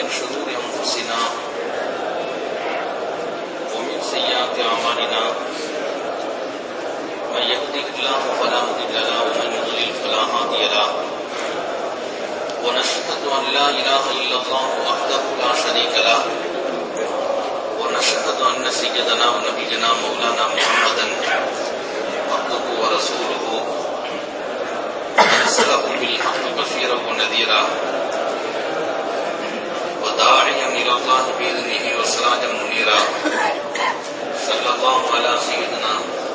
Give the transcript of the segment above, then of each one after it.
من شرور أنفسنا ومن سيئات أعمالنا من يهده الله فلا مضل له ومن يضلل فلا هادي له ونشهد أن لا إله إلا الله وحده لا شريك له ونشهد أن سيدنا ونبينا مولانا محمدا عبده ورسوله أرسله بالحق بشيرا ونذيرا وداعيا إلى الله بإذنه وسراجا منيرا صلى الله على سيدنا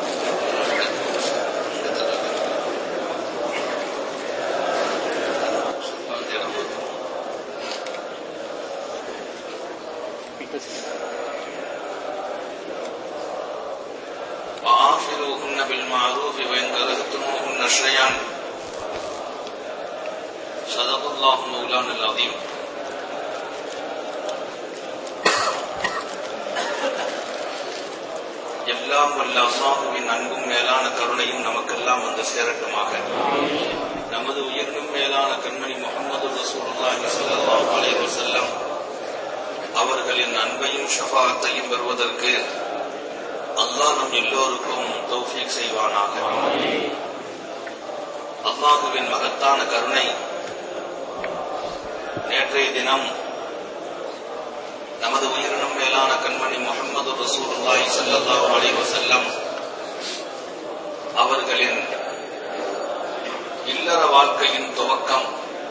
وآخروهن بالمعروف وإن كرهتموهن شيئا صدق الله مولانا العظيم எல்லாம் வல்ல அல்லாஹுவின் அன்பும் மேலான கருணையும் நமக்கெல்லாம் வந்து சேரட்டுமாக நமது உயிரினும் மேலான கண்மணி முகமது ரசூலுல்லாஹி ஸல்லல்லாஹு அலைஹி வஸல்லம் அவர்களின் அன்பையும் ஷஃபாஅத்தையும் பெறுவதற்கு அல்லாஹ் நம் எல்லோருக்கும் தௌஃபீக் செய்வானாக அல்லாஹுவின் மகத்தான கருணை நேற்றைய தினம் நமது உயிரினும் மேலான கண்மணி முகமது ரசூலுல்லாஹி ஸல்லல்லாஹு அலைஹி வஸல்லம் அவர்களின் இல்லற வாழ்க்கையின் துவக்கம்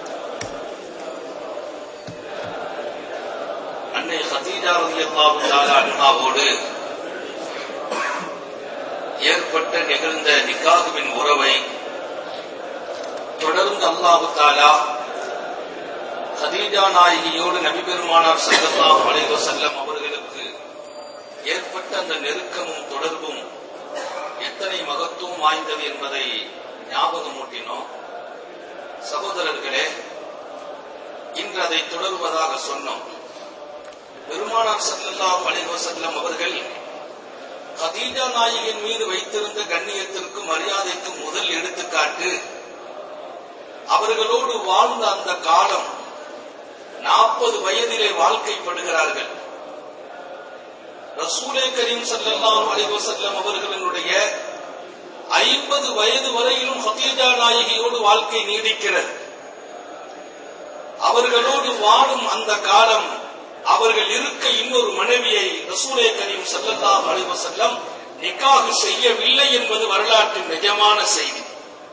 அன்னை ஹதீஜா ரலியல்லாஹு தஆலா அன்ஹாவோடு ஏற்பட்ட நிகழ்ந்த நிக்காகுவின் உறவை தொடர்ந்து அல்லாஹு தாலா ஹதீஜா நாயகியோடு நபி பெருமானார் ஸல்லல்லாஹு அலைஹி வஸல்லம் அவர்களுக்கு ஏற்பட்ட அந்த நெருக்கமும் தொடர்பும் எத்தனை மகத்துவம் வாய்ந்தது என்பதை ஞாபகம் ஊட்டினோம் சகோதரர்களே இன்று அதை தொடர்வதாக சொன்னோம் பெருமானார் ஸல்லல்லாஹு அலைஹி வஸல்லம் அவர்கள் கதீஜா நாயகின் மீது வைத்திருந்த கண்ணியத்திற்கும் மரியாதைக்கும் முதல் எடுத்துக்காட்டு அவர்களோடு வாழ்ந்த அந்த காலம் நாற்பது வயதிலே வாழ்க்கைப்படுகிறார்கள் ரசூலே கரீம் சல்லல்லாஹு அலைஹி வஸல்லம் அவர்களினுடைய ஐம்பது வயது வரையிலும் ஹதீஜா நாயகியோடு வாழ்க்கை நீடிக்கிறது அவர்களோடு வாழும் அந்த காலம் அவர்கள் இருக்க இன்னொரு மனைவியை ரசூலே கரீம் சல்லல்லாஹு அலைஹி வஸல்லம் நிக்காஹ் செய்யவில்லை என்பது வரலாற்றின் நிஜமான செய்தி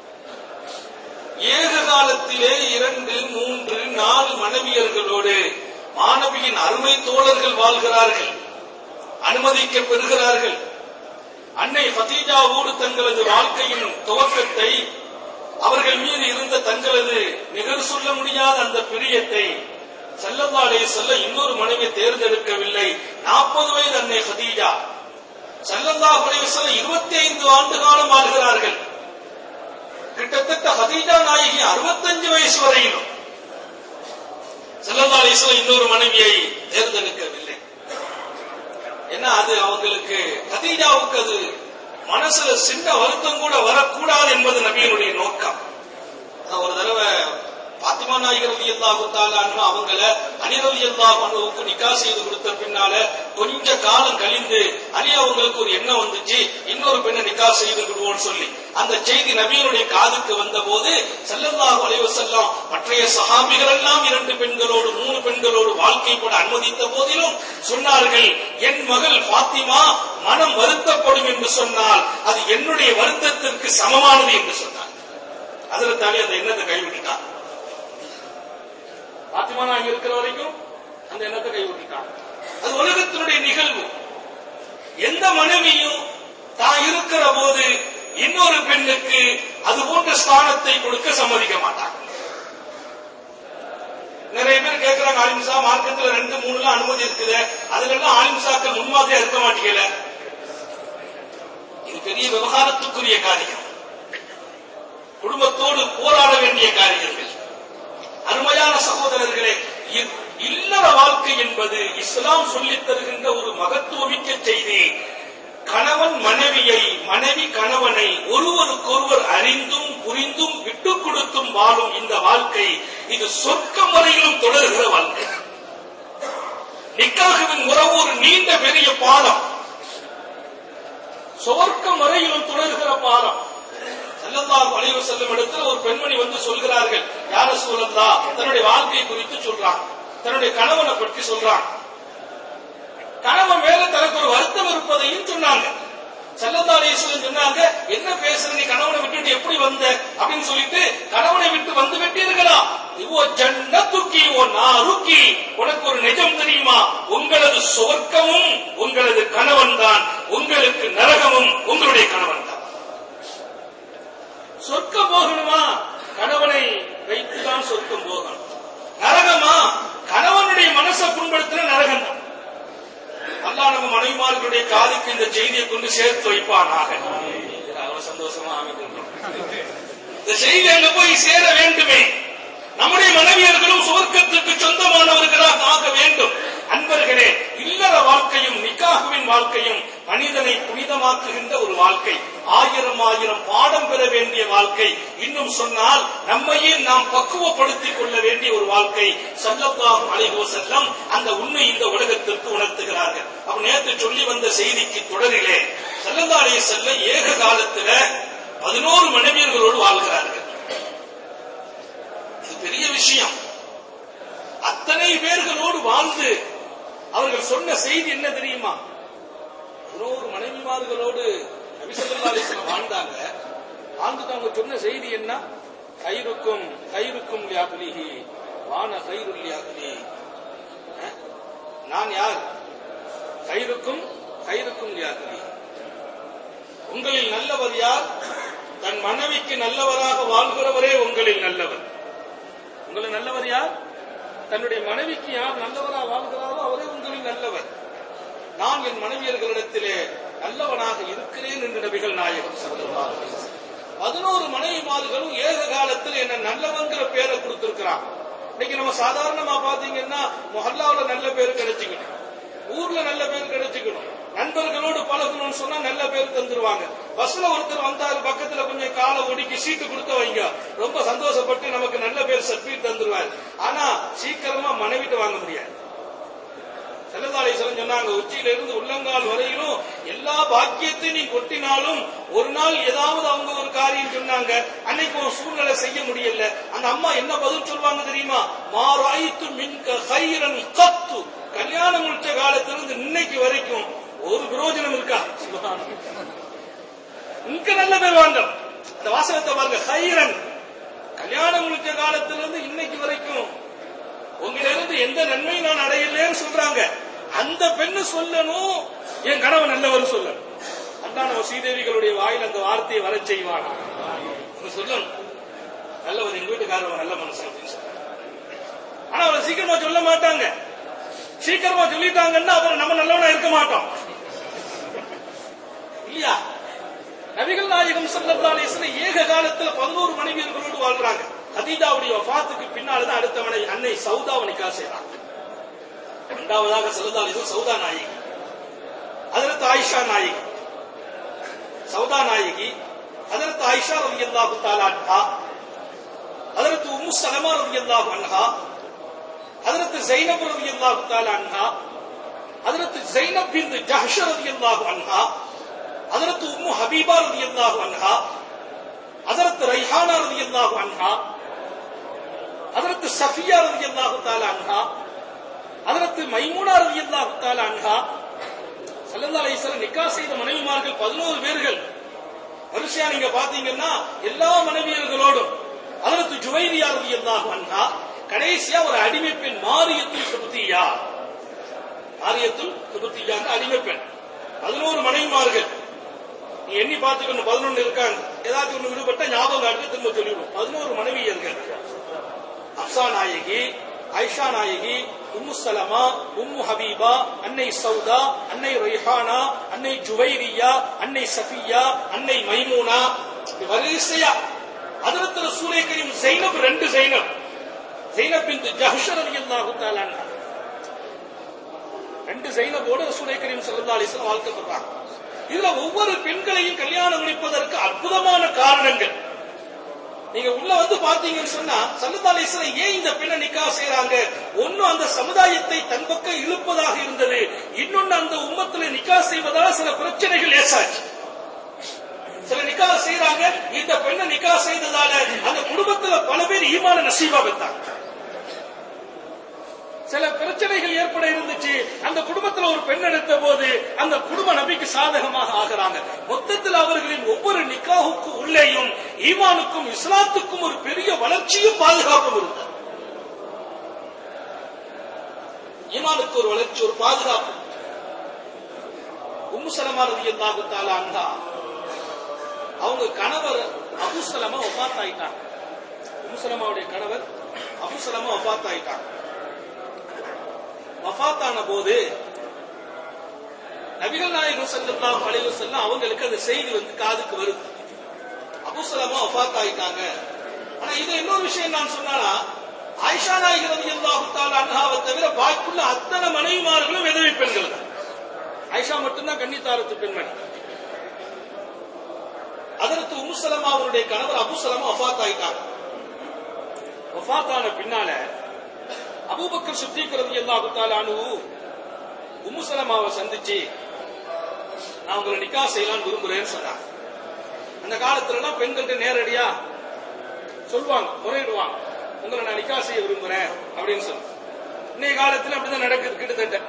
ஏக காலத்திலே இரண்டு மூன்று நாலு மனைவியர்களோடு மாணவியின் அருமை தோழர்கள் வாழ்கிறார்கள் அனுமதிக்க பெறுகிறார்கள் அன்னை ஃபதீஜாவோடு தங்களது வாழ்க்கையின் துவக்கத்தை அவர்கள் மீது இருந்த தங்களது நிகழ் சொல்ல முடியாத அந்த பிரியத்தை செல்லல்லாலே செல்ல இன்னொரு மனைவி தேர்ந்தெடுக்கவில்லை நாற்பது வயது அன்னை ஹதீஜா செல்லல்லா செல்ல இருபத்தி ஐந்து ஆண்டு காலம் வாழ்கிறார்கள் கிட்டத்தட்ட ஹதீஜா நாயகி அறுபத்தஞ்சு வயசு வரையிலும் செல்லல்லா அலிஸ்லாம் இன்னொரு மனைவியை தேர்ந்தெடுக்கவில்லை ஏன்னா அது அவங்களுக்கு ஹதீஜாவுக்கு அது மனசுல சின்ன வருத்தம் கூட வரக்கூடாது என்பது நபியினுடைய நோக்கம் ஒரு தடவை பாத்திமா நாயகர் அலி அல்லாஹு தாலான்னு அவங்கள அலிர் அலி அல்லாஹுக்கு நிக்கா செய்து கொடுத்த பின்னால கொஞ்ச காலம் கழிந்து அலி அவங்களுக்கு ஒரு எண்ணம் வந்துச்சு இன்னொரு பெண்ணை நிக்கா செய்து விடுவோம்னு சொல்லி அந்த செய்தி நபியனுடைய காதுக்கு வந்த போது செல்லல்லாஹு அலைவ செல்லம் மற்றைய சஹாபிகள் எல்லாம் இரண்டு பெண்களோடு மூணு பெண்களோடு வாழ்க்கைப்பட அனுமதித்த போதிலும் சொன்னார்கள் என் மகள் பாத்திமா மனம் வருத்தப்படும் என்று சொன்னால் அது என்னுடைய வருத்தத்திற்கு சமமானது என்று சொன்னார் அதில் தாலி அந்த எண்ணத்தை கைவிட்டுட்டார் பாத்திமா நாங்க இருக்கிற வரைக்கும் அந்த எண்ணத்தை கைவிட்டுட்டாங்க அது உலகத்தினுடைய நிகழ்வு எந்த மனைவியும் தான் இருக்கிற போது இன்னொரு பெண்ணுக்கு அது போன்ற ஸ்தானத்தை கொடுக்க சம்மதிக்க மாட்டாங்க நிறைய பேர் கேட்கிறாங்க ஆலிம்சா மார்க்கத்துல ரெண்டு மூணுல அனுமதி இருக்குது அதுல எல்லாம் ஆலிம்சாக்கள் முன்மாதிரியா இருக்க மாட்டீங்கல இது பெரிய விவகாரத்துக்குரிய காரியம் குடும்பத்தோடு போராட வேண்டிய காரியங்கள் அருமையான சகோதரர்களே இல்லற வாழ்க்கை என்பது இஸ்லாம் சொல்லித் தருகின்ற ஒரு மகத்துவமிக்க செய்தி கணவன் மனைவியை மனைவி கணவனை ஒருவருக்கொருவர் அறிந்தும் புரிந்தும் விட்டுக் கொடுத்தும் வாழும் இந்த வாழ்க்கை இது சொர்க்கம் வரையிலும் தொடர்கிற வாழ்க்கை நிக்காகவின் உறவு ஒரு நீண்ட பெரிய பாலம் சுவர்க்கம் வரையிலும் தொடர்கிற பாலம் செல்லல்லாஹு அலைஹி செல்லும் இடத்துல ஒரு பெண்மணி வந்து சொல்கிறார்கள் யார சூழல்லா தன்னுடைய வாழ்க்கையை குறித்து சொல்றான் தன்னுடைய கணவனை பற்றி சொல்றான் கணவன் மேல தனக்கு ஒரு வருத்தம் இருப்பதையும் சொன்னாங்க செல்லல்லா அலைஹிஸ்ஸலாம் சொன்னாங்க என்ன பேசுற நீ கணவனை விட்டுட்டு எப்படி வந்த அப்படின்னு சொல்லிட்டு கணவனை விட்டு வந்து விட்டீர்களா ஓ ஜன்னத்துக்கி ஓ நாருக்கி உனக்கு ஒரு நிஜம் தெரியுமா உங்களது சொர்க்கமும் உங்களது கணவன் தான் உங்களுக்கு நரகமும் உங்களுடைய கணவன் தான் சொர்க்கம் போகணுமா கணவனை வைத்துதான் சொர்க்கம் போகணும் நரகமா கணவனுடைய மனசை புண்படுத்தின நரகம் தான் அல்லாஹ் நம்ம மனைவிமார்களுடைய காதுக்கு இந்த செய்தியை கொண்டு சேர்த்து வைப்பானாக அவ்வளவு சந்தோஷமா அமைந்திருக்கிறோம் இந்த செய்தி அங்க போய் சேர வேண்டுமே நம்முடைய மனைவியர்களும் சுவர்க்கத்துக்கு சொந்தமானவர்களாக ஆக வேண்டும் அன்பர்களே இல்லற வாழ்க்கையும் நிக்காகுவின் வாழ்க்கையும் மனிதனை புனிதமாக்குகின்ற ஒரு வாழ்க்கை ஆயிரம் ஆயிரம் பாடம் பெற வேண்டிய வாழ்க்கை இன்னும் சொன்னால் நம்மையே நாம் பக்குவப்படுத்திக் கொள்ள வேண்டிய ஒரு வாழ்க்கை சல்லல்லாஹு அலைஹி செல்லம் அந்த உண்மை இந்த உலகத்திற்கு உணர்த்துகிறார்கள் அப்ப நேற்று சொல்லி வந்த செய்திக்கு தொடரிலே சல்லல்லா அலைஹி செல்லம் ஏக காலத்துல பதினோரு மனைவியர்களோடு வாழ்கிறார்கள் இது பெரிய விஷயம் அத்தனை பேர்களோடு வாழ்ந்து அவர்கள் சொன்ன செய்தி என்ன தெரியுமா பதினோரு மனைவிமார்களோடு நபிசல்லா அலிஸ்லாம் வாழ்ந்தாங்க வாழ்ந்துட்டு அவங்க சொன்ன செய்தி என்ன கயிறுக்கும் கயிறுக்கும் லியாகுலிஹி வான கயிறுல் லியாகுலி அஹ்? நான் யார் கயிறுக்கும் கயிறுக்கும் லியாகுலி உங்களில் நல்லவர் யார் தன் மனைவிக்கு நல்லவராக வாழ்கிறவரே உங்களில் நல்லவர் உங்களில் நல்லவர் யார் தன்னுடைய மனைவிக்கு யார் நல்லவராக வாழ்கிறாரோ அவரே உங்களில் நல்லவர் நான் என் மனைவியர்களிடத்திலே நல்லவனாக இருக்கிறேன் என்று நபிகள் நாயகம் ஸல்லல்லாஹு அலைஹி வஸல்லம். பதினோரு மனைவிமார்களும் ஏக காலத்தில் என்ன நல்லவங்கிற பேரை கொடுத்திருக்கிறான் இன்னைக்கு நம்ம சாதாரணமா பாத்தீங்கன்னா மொஹல்லாவுல நல்ல பேர் கிடைச்சுக்கணும் ஊர்ல நல்ல பேர் கிடைச்சுக்கணும் நண்பர்களோடு பழகணும்னு சொன்னா நல்ல பேர் தந்துருவாங்க பஸ்ல ஒருத்தர் வந்தாரு பக்கத்துல கொஞ்சம் காலை ஒடுக்கி சீட்டு கொடுத்து வைங்க ரொம்ப சந்தோஷப்பட்டு நமக்கு நல்ல பேர் சர்டிபிகேட் தந்துருவாரு ஆனா சீக்கிரமா மனைவிட்டு வாங்க முடியாது செல்லதாளேஸ்வரன் சொன்னாங்க உச்சியில இருந்து உள்ளங்கால் வரையிலும் எல்லா பாக்கியத்தையும் நீ கொட்டினாலும் ஒரு நாள் ஏதாவது அவங்க ஒரு காரியம் சொன்னாங்க அன்னைக்கு ஒரு சூழ்நிலை செய்ய முடியல அந்த அம்மா என்ன பதில் சொல்லுவாங்க தெரியுமா மாராய்த்து மின்க ஹைரன் கத்து கல்யாணம் முடிச்ச காலத்திலிருந்து இன்னைக்கு வரைக்கும் ஒரு பிரயோஜனம் இருக்கா இங்க நல்ல பேர் வாங்க அந்த வாசகத்தை பாருங்க ஹைரன் கல்யாணம் முடிச்ச காலத்திலிருந்து இன்னைக்கு வரைக்கும் உங்களிலிருந்து எந்த நன்மையும் நான் அடையலன்னு சொல்றாங்க அந்த பெண்ணு சொல்லணும் என் கணவன் நல்லவர் சொல்லணும் அதான் நம்ம ஸ்ரீதேவிகளுடைய வாயில் அந்த வார்த்தையை வர செய்வான் அவங்க சொல்லணும் நல்லவர் எங்க வீட்டுக்காரவன் நல்ல மனுஷன் அப்படின்னு சொல்றாங்க ஆனா அவர் சீக்கிரமா சொல்ல மாட்டாங்க சீக்கிரமா சொல்லிட்டாங்கன்னா அப்புறம் நம்ம நல்லவனா இருக்க மாட்டோம் இல்லையா நபிகள் நாயகம் ஸல்லல்லாஹு அலைஹி வஸல்லம் ஏக காலத்துல 11 மனைவியர்களோடு வாழ்றாங்க ஹதீஜாவுடைய வஃபாத்துக்கு பின்னால தான் அடுத்த மனை அன்னை சௌதாவை நிக்கா செய்றாங்க இரண்டாவதாக ஸல்லல்லாஹு அலைஹி வஸல்லம் சௌதா நாயகி ஹஜரத் ஆயிஷா நாயகி சௌதா நாயகி ஹஜரத் ஆயிஷா ரலியல்லாஹு தஆலா அன்ஹா ஹஜரத் உம்மு சலமா ரலியல்லாஹு அன்ஹா ஹஜரத் ஜைனப் ரலியல்லாஹு தஆலா அன்ஹா ஹஜரத் ஜைனப் பின்த் ஜஹ்ஷ் ரலியல்லாஹு அன்ஹா ஹஜரத் உம்மு ஹபீபா ரலியல்லாஹு அன்ஹா ஹஜரத் ரைஹானா ரலியல்லாஹு அன்ஹா ஹஜரத் சஃபியா ரலியல்லாஹு தஆலா அன்ஹா ஹஜரத் மைமூனா ரலியல்லாஹு தஆலா அன்ஹா ஸல்லல்லாஹு அலைஹி வஸல்லம் நிக்கா செய்த மனைவிமார்கள் 11 பேர்கள் வரிசையா நீங்க பாத்தீங்கன்னா எல்லா மனைவியர்களோடும் ஹஜரத் ஜுவைரியா ரலியல்லாஹு அன்ஹா கடைசியா ஒரு அடிமை பெண் மாரியத்துல் சுபத்தியா மாரியத்துல் சுபத்தியா அடிமை பெண் 11 மனைவிமார்கள் நீ எண்ணி பார்த்துக்கணும் பதினொன்னு இருக்காங்க ஏதாச்சும் ஒண்ணு விடுபட்ட ஞாபகம் காட்டு திரும்ப சொல்லிடுவோம் பதினோரு மனைவியர்கள் அப்சா நாயகி ஐஷா நாயகி உம்மு சலமா உம்மு ஹபீபா அன்னை சௌதா அன்னை ரைஹானா அன்னை ஜுவைரியா அன்னை சஃபியா அன்னை மைமூனா இப்படி வரிசையா அதற்கு ரசூலை கரீம் ஜைனப் ரெண்டு ஜைனப் ஜைனப் பின் ஜஹ்ஷர் ரலியல்லாஹு தஆலா அன்ஹா ரெண்டு ஜைனபோடு ரசூலை கரீம் ஸல்லல்லாஹு அலைஹி வஸல்லம் வாழ்க்கப்படுறாங்க இதுல ஒவ்வொரு பெண்களையும் கல்யாணம் முடிப்பதற்கு அற்புதமான காரணங்கள் நீங்க உள்ள வந்து பாத்தீங்கன்னு சொன்னா சல்லதாலேஸ்வரன் ஏன் இந்த பெண்ணை நிக்கா செய்யறாங்க ஒன்னும் அந்த சமுதாயத்தை தன் பக்கம் இழுப்பதாக இருந்தது இன்னொன்னு அந்த உம்மத்துல நிக்கா செய்வதால சில பிரச்சனைகள் ஏசாச்சு சில நிக்கா செய்யறாங்க இந்த பெண்ணை நிக்கா செய்ததால அந்த குடும்பத்துல பல பேர் ஈமான நசீபா பெற்றாங்க சில பிரச்சனைகள் ஏற்பட இருந்துச்சு அந்த குடும்பத்துல ஒரு பெண் எடுத்த போது அந்த குடும்ப நபிக்கு சாதகமாக ஆகிறாங்க மொத்தத்தில் அவர்களின் ஒவ்வொரு நிக்காவுக்கு உள்ளேயும் ஈமானுக்கும் இஸ்லாத்துக்கும் ஒரு பெரிய வளர்ச்சியும் பாதுகாப்பும் இருந்தது ஈமானுக்கு ஒரு வளர்ச்சி ஒரு பாதுகாப்பு உம்முசலமா ரதியல்லாஹு தஆலா அன்ஹா அவங்க கணவர் அபுசலமா ஒபாத் ஆயிட்டாங்க உம்முசலமாவுடைய கணவர் அபுசலமா ஒபாத் ஆயிட்டாங்க வஃபாத்தான போது நபிகள் நாயகம் ஸல்லல்லாஹு அலைஹி வஸல்லம் அவங்களுக்கு அந்த செய்தி வந்து காதுக்கு வருது அபூசலமா வஃபாத் ஆயிட்டாங்க ஆனா இது இன்னொரு விஷயம் நான் சொன்னானா ஆயிஷா நாயகர் ரலியல்லாஹு தஆலா அன்ஹாவை தவிர பாக்கியுள்ள அத்தனை மனைவிமார்களும் விதவை பெண்கள் தான் ஆயிஷா மட்டும்தான் கன்னித்தாரத்து பெண்மணி அதற்கு உம்முசலமா அவருடைய கணவர் அபுசலமா வஃபாத் ஆயிட்டாங்க வஃபாத் ஆன பின்னால அபூபக்கர் சித்திக் ரலியல்லாஹு தஆலா அன்ஹு உம்மு சலமாவை சந்திச்சு நான் உங்களை நிக்கா செய்யலாம்னு விரும்புறேன்னு சொன்னாங்க அந்த காலத்துல எல்லாம் பெண்கள்ட்ட நேரடியா சொல்லுவாங்க முறையிடுவாங்க உங்களை நான் நிக்கா செய்ய விரும்புறேன் அப்படின்னு சொல்லி இன்னைய காலத்துல அப்படிதான் நடக்குது கிட்டத்தட்ட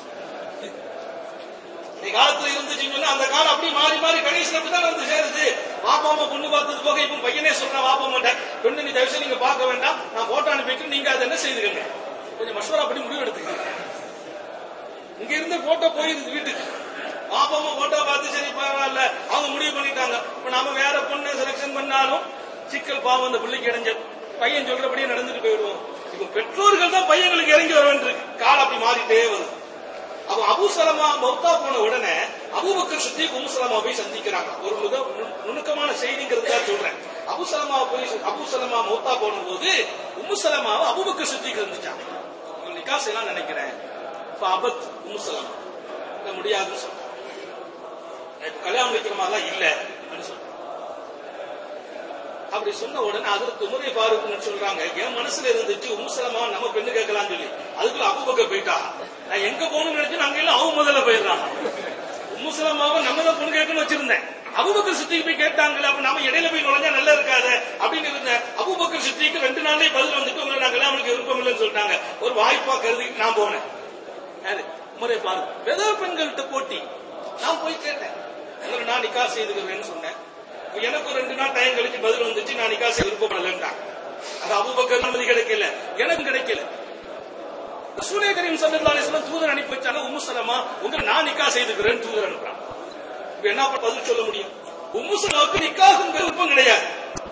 இன்னைய காலத்துல இருந்துச்சுன்னு சொன்னா அந்த காலம் அப்படியே மாறி மாறி கடைசியில் அப்படிதான் வந்து சேருது பாப்பா அம்மா பொண்ணு பார்த்தது போக இப்ப பையனே சொல்றேன் பாப்பா மாட்டேன் பெண்ணு நீ தயவுசெய்து நீங்க பார்க்க வேண்டாம் நான் போட்டோ அனுப்பிட்டு நீங்க அதை என்ன செய்துக்கங்க கொஞ்சம் மசோரா பண்ணி முடிவு எடுத்துக்கங்க இங்க இருந்து போட்டோ போயிருது வீட்டுக்கு பாப்பா அம்மா போட்டோ பார்த்து சரி பரவாயில்ல அவங்க முடிவு பண்ணிட்டாங்க இப்ப நாம வேற பொண்ணு செலக்ஷன் பண்ணாலும் சிக்கல் பாவம் அந்த பிள்ளைக்கு இடைஞ்சல் பையன் சொல்றபடியே நடந்துட்டு போயிடுவோம் இப்ப பெற்றோர்கள் தான் பையங்களுக்கு இறங்கி வர வேண்டியிருக்கு காலம் அப்படி மாறிட்டே வருது அப்ப அபு சலமா மௌத்தா போன உடனே அபூபக்கர் சுத்தி உம்மு சலமா போய் சந்திக்கிறாங்க ஒரு மிக நு- நுணுக்கமான செய்திங்கிறதுக்காக சொல்றேன் அபு சலமா போய் அபு சலமா மௌத்தா போன போது உம்மு சலமாவை அபூபக்கர் சுத்திக்கு இருந்துச்சாங்க உங்க நிக்கா செய்யலாம் நினைக்கிறேன் இப்ப அபத் உம்மு சலமா இல்ல முடியாதுன்னு சொல்றாங்க நான் இப்ப கல்யாணம் வைக்கிற மாதிரிலாம் இல்ல அப்படின்னு சொல்றாங்க அப்படி சொன்ன உடனே அதற்கு உமரை பாருக்குன்னு சொல்றாங்க என் மனசுல இருந்துச்சு உம்சலமா நம்ம பெண்ணு கேட்கலாம்னு சொல்லி அதுக்குள்ள அபுபக்கர் போயிட்டா நான் எங்க போகணும்னு நினைச்சு அங்க எல்லாம் அவன் முதல்ல போயிடுறான் உம்முசலமாவை நம்ம தான் பொண்ணு கேட்கணும்னு வச்சிருந்தேன் அபுபக்கர் சித்திக்கு போய் கேட்டாங்களே அப்ப நாம இடையில போய் நுழைஞ்சா நல்லா இருக்காது அப்படின்னு இருந்தேன் அபுபக்கர் சித்திக்கு ரெண்டு நாள்லயே பதில் வந்துட்டு உங்களை நாங்க அவனுக்கு விருப்பம் இல்லைன்னு சொல்லிட்டாங்க ஒரு வாய்ப்பா கருதி நான் போனேன் யாரு முறை பாரு விதவ பெண்கள்கிட்ட போட்டி நான் போய் கேட்டேன் உங்களை நான் நிக்கா செய்துக்கிறேன்னு சொன்னேன் இப்ப எனக்கு ஒரு ரெண்டு நாள் டைம் கழிச்சு பதில் வந்துச்சு நான் நிக்கா செய்ய விருப்பப்படலன்றாங்க அது அபுபக்கர் அனுமதி கிடைக்கல எனக்கும் கிடைக்கல ரசூலே கரீம் ஸல்லல்லாஹு அலைஹி வஸல்லம் தூதர் அனுப்பி வச்சாங்க உம்மு சலமா உங்களை நான் நிக்கா செய்துக்கிறேன்னு தூதர் அனுப்புறான் இப்ப என்ன பதில் சொல்ல முடியும் உம்மு சலமாவுக்கு நிக்காகும் விருப்பம் கிடையாது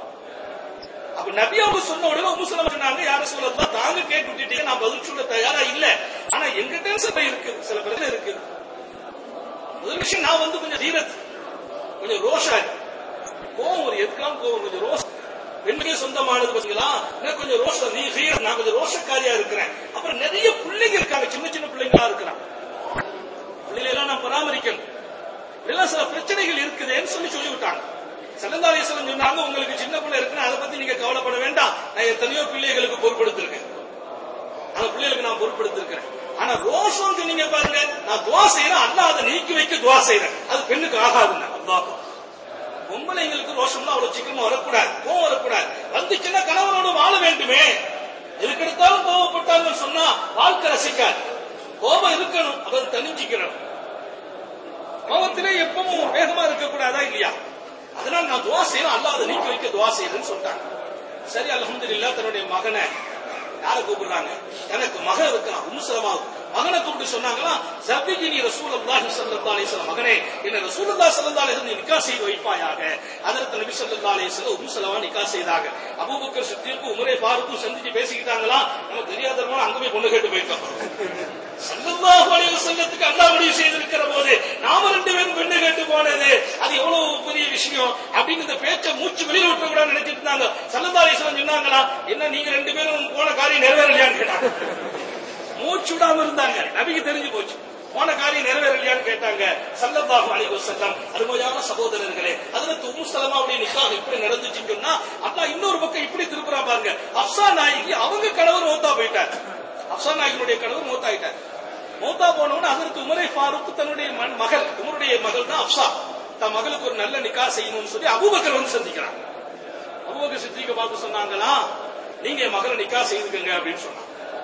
அப்ப நபி அவங்க சொன்ன உடனே உம்மு சலமா சொன்னாங்க யார சொல்லலாம் தாங்க கேட்டு விட்டுட்டீங்க நான் பதில் சொல்ல தயாரா இல்ல ஆனா எங்கிட்ட சபை இருக்கு சில பிரச்சனை இருக்கு முதல் விஷயம் நான் வந்து கொஞ்சம் தீரத் கொஞ்சம் ரோஷா கோவம் ஒரு எதுக்கெல்லாம் கோவம் கொஞ்சம் ரோஷ் பெண்ணுக்கே சொந்தமானது பாத்தீங்களா இன்னும் கொஞ்சம் ரோஷ நீ ஹீரத் நான் கொஞ்சம் ரோஷக்காரியா இருக்கிறேன் அப்புறம் நிறைய பிள்ளைங்க இருக்காங்க சின்ன சின்ன பிள்ளைங்களா இருக்கிறாங்க பிள்ளைகளை எல்லாம் நான் பராமரிக்கணும் இதெல்லாம் சில பிரச்சனைகள் இருக்குதேன்னு சொல்லி சொல்லி விட்டாங்க செல்லந்தாரேஸ்வரன் சொன்னாங்க உங்களுக்கு சின்ன பிள்ளை இருக்குன்னு அதை பத்தி நீங்க கவலைப்பட வேண்டாம் நான் எத்தனையோ பிள்ளைகளுக்கு பொறுப்படுத்திருக்கேன் அந்த பிள்ளைகளுக்கு நான் பொறுப்படுத்திருக்கிறேன் ஆனா ரோஷம் சொன்னீங்க பாருங்க நான் துவா செய்யறேன் அல்ல அதை நீக்கி வைக்க துவா செய்யறேன் அது பெண்ணுக்கு ஆகாதுங்க அல்லாஹ் பொம்பளைங்களுக்கு ரோஷம்லாம் அவ்வளவு சீக்கிரமா வரக்கூடாது கோவம் வரக்கூடாது வந்துச்சுன்னா கணவனோடு வாழ வேண்டுமே எதுக்கெடுத்தாலும் கோவப்பட்டாங்கன்னு சொன்னா வாழ்க்கை ரசிக்காது கோபம் இருக்கணும் அதை தணிஞ்சிக்கணும் கோபத்திலே எப்பவும் வேகமா இருக்கக்கூடாதா இல்லையா அதனால நான் துவா செய்யணும் அல்லாஹ் அதை நீக்கி வைக்க துவா செய்யணும்னு சொல்லிட்டாங்க சரி அல்ஹம்துலில்லாஹ் தன்னுடைய மகனை யாரை கூப்பிடுறாங்க எனக்கு மகன் இருக்கிறான் உம்முசலமா மகனை கூப்பிட்டு சொன்னாங்களா ஜபிஜினி ரசூலுல்லாஹி ஸல்லல்லாஹு அலைஹி வஸல்லம் மகனே என்ன ரசூலுல்லாஹி ஸல்லல்லாஹு அலைஹி வஸல்லம் நிக்கா செய்து வைப்பாயாக அதற்கு நபி ஸல்லல்லாஹு அலைஹி வஸல்லம் உம்முசலமா நிக்கா செய்தாங்க அபூபக்கர் சித்திக்கு உமரே ஃபாரூக்கும் சந்திச்சு பேசிக்கிட்டாங்களா நமக்கு தெரியாதவங்க அங்க போய் பொண்ணு கேட்டு போயிட்டோம் ஸல்லல்லாஹு அலைஹி வஸல்லத்துக்கு அல்லாஹ் முடிவு செய்திருக்கிற போது நாம ரெண்டு பேரும் பெண்ணு கேட்டு போனது அது எவ்வளவு பெரிய விஷயம் அப்படின்னு இந்த பேச்சை மூச்சு வெளியில விட்டு கூட நினைச்சிட்டு இருந்தாங்க ஸல்லல்லாஹு அலைஹி வஸல்லம் சொன்னாங்களா என்ன நீங்க ரெண்டு பேரும் போன காரியம் நிறைவேறலையான்னு கேட்டாங்க மூச்சு விடாம இருந்தாங்க நபிக்கு தெரிஞ்சு போச்சு போன காரியம் நிறைவேறலையான்னு கேட்டாங்க சல்லல்லாஹு அலைஹி வஸல்லம் அருமையான சகோதரர்களே ஹஜ்ரத் உம்மு சலமாவுடைய நிக்காஹ் இப்படி நடந்துச்சுன்னு சொன்னா அல்லாஹ் இன்னொரு பக்கம் இப்படி திருப்புறா பாருங்க அப்சா நாயகி அவங்க கணவர் மௌத்தா போயிட்டார் அப்சா நாயகினுடைய கணவர் மௌத்தாயிட்டார் மௌத்தா போனவன ஹஜ்ரத் உமரை ஃபாரூக் தன்னுடைய மன்- மகள் உமருடைய மகள் தான் அப்சா தன் மகளுக்கு ஒரு நல்ல நிக்கா செய்யணும்னு சொல்லி அபூபக்கர் வந்து சந்திக்கிறான் அபூபக்கர் சித்திக்க பார்த்து சொன்னாங்களா நீங்க என் மகளை நிக்கா செய்துக்கங்க அப்படின்னு சொன்னாங்க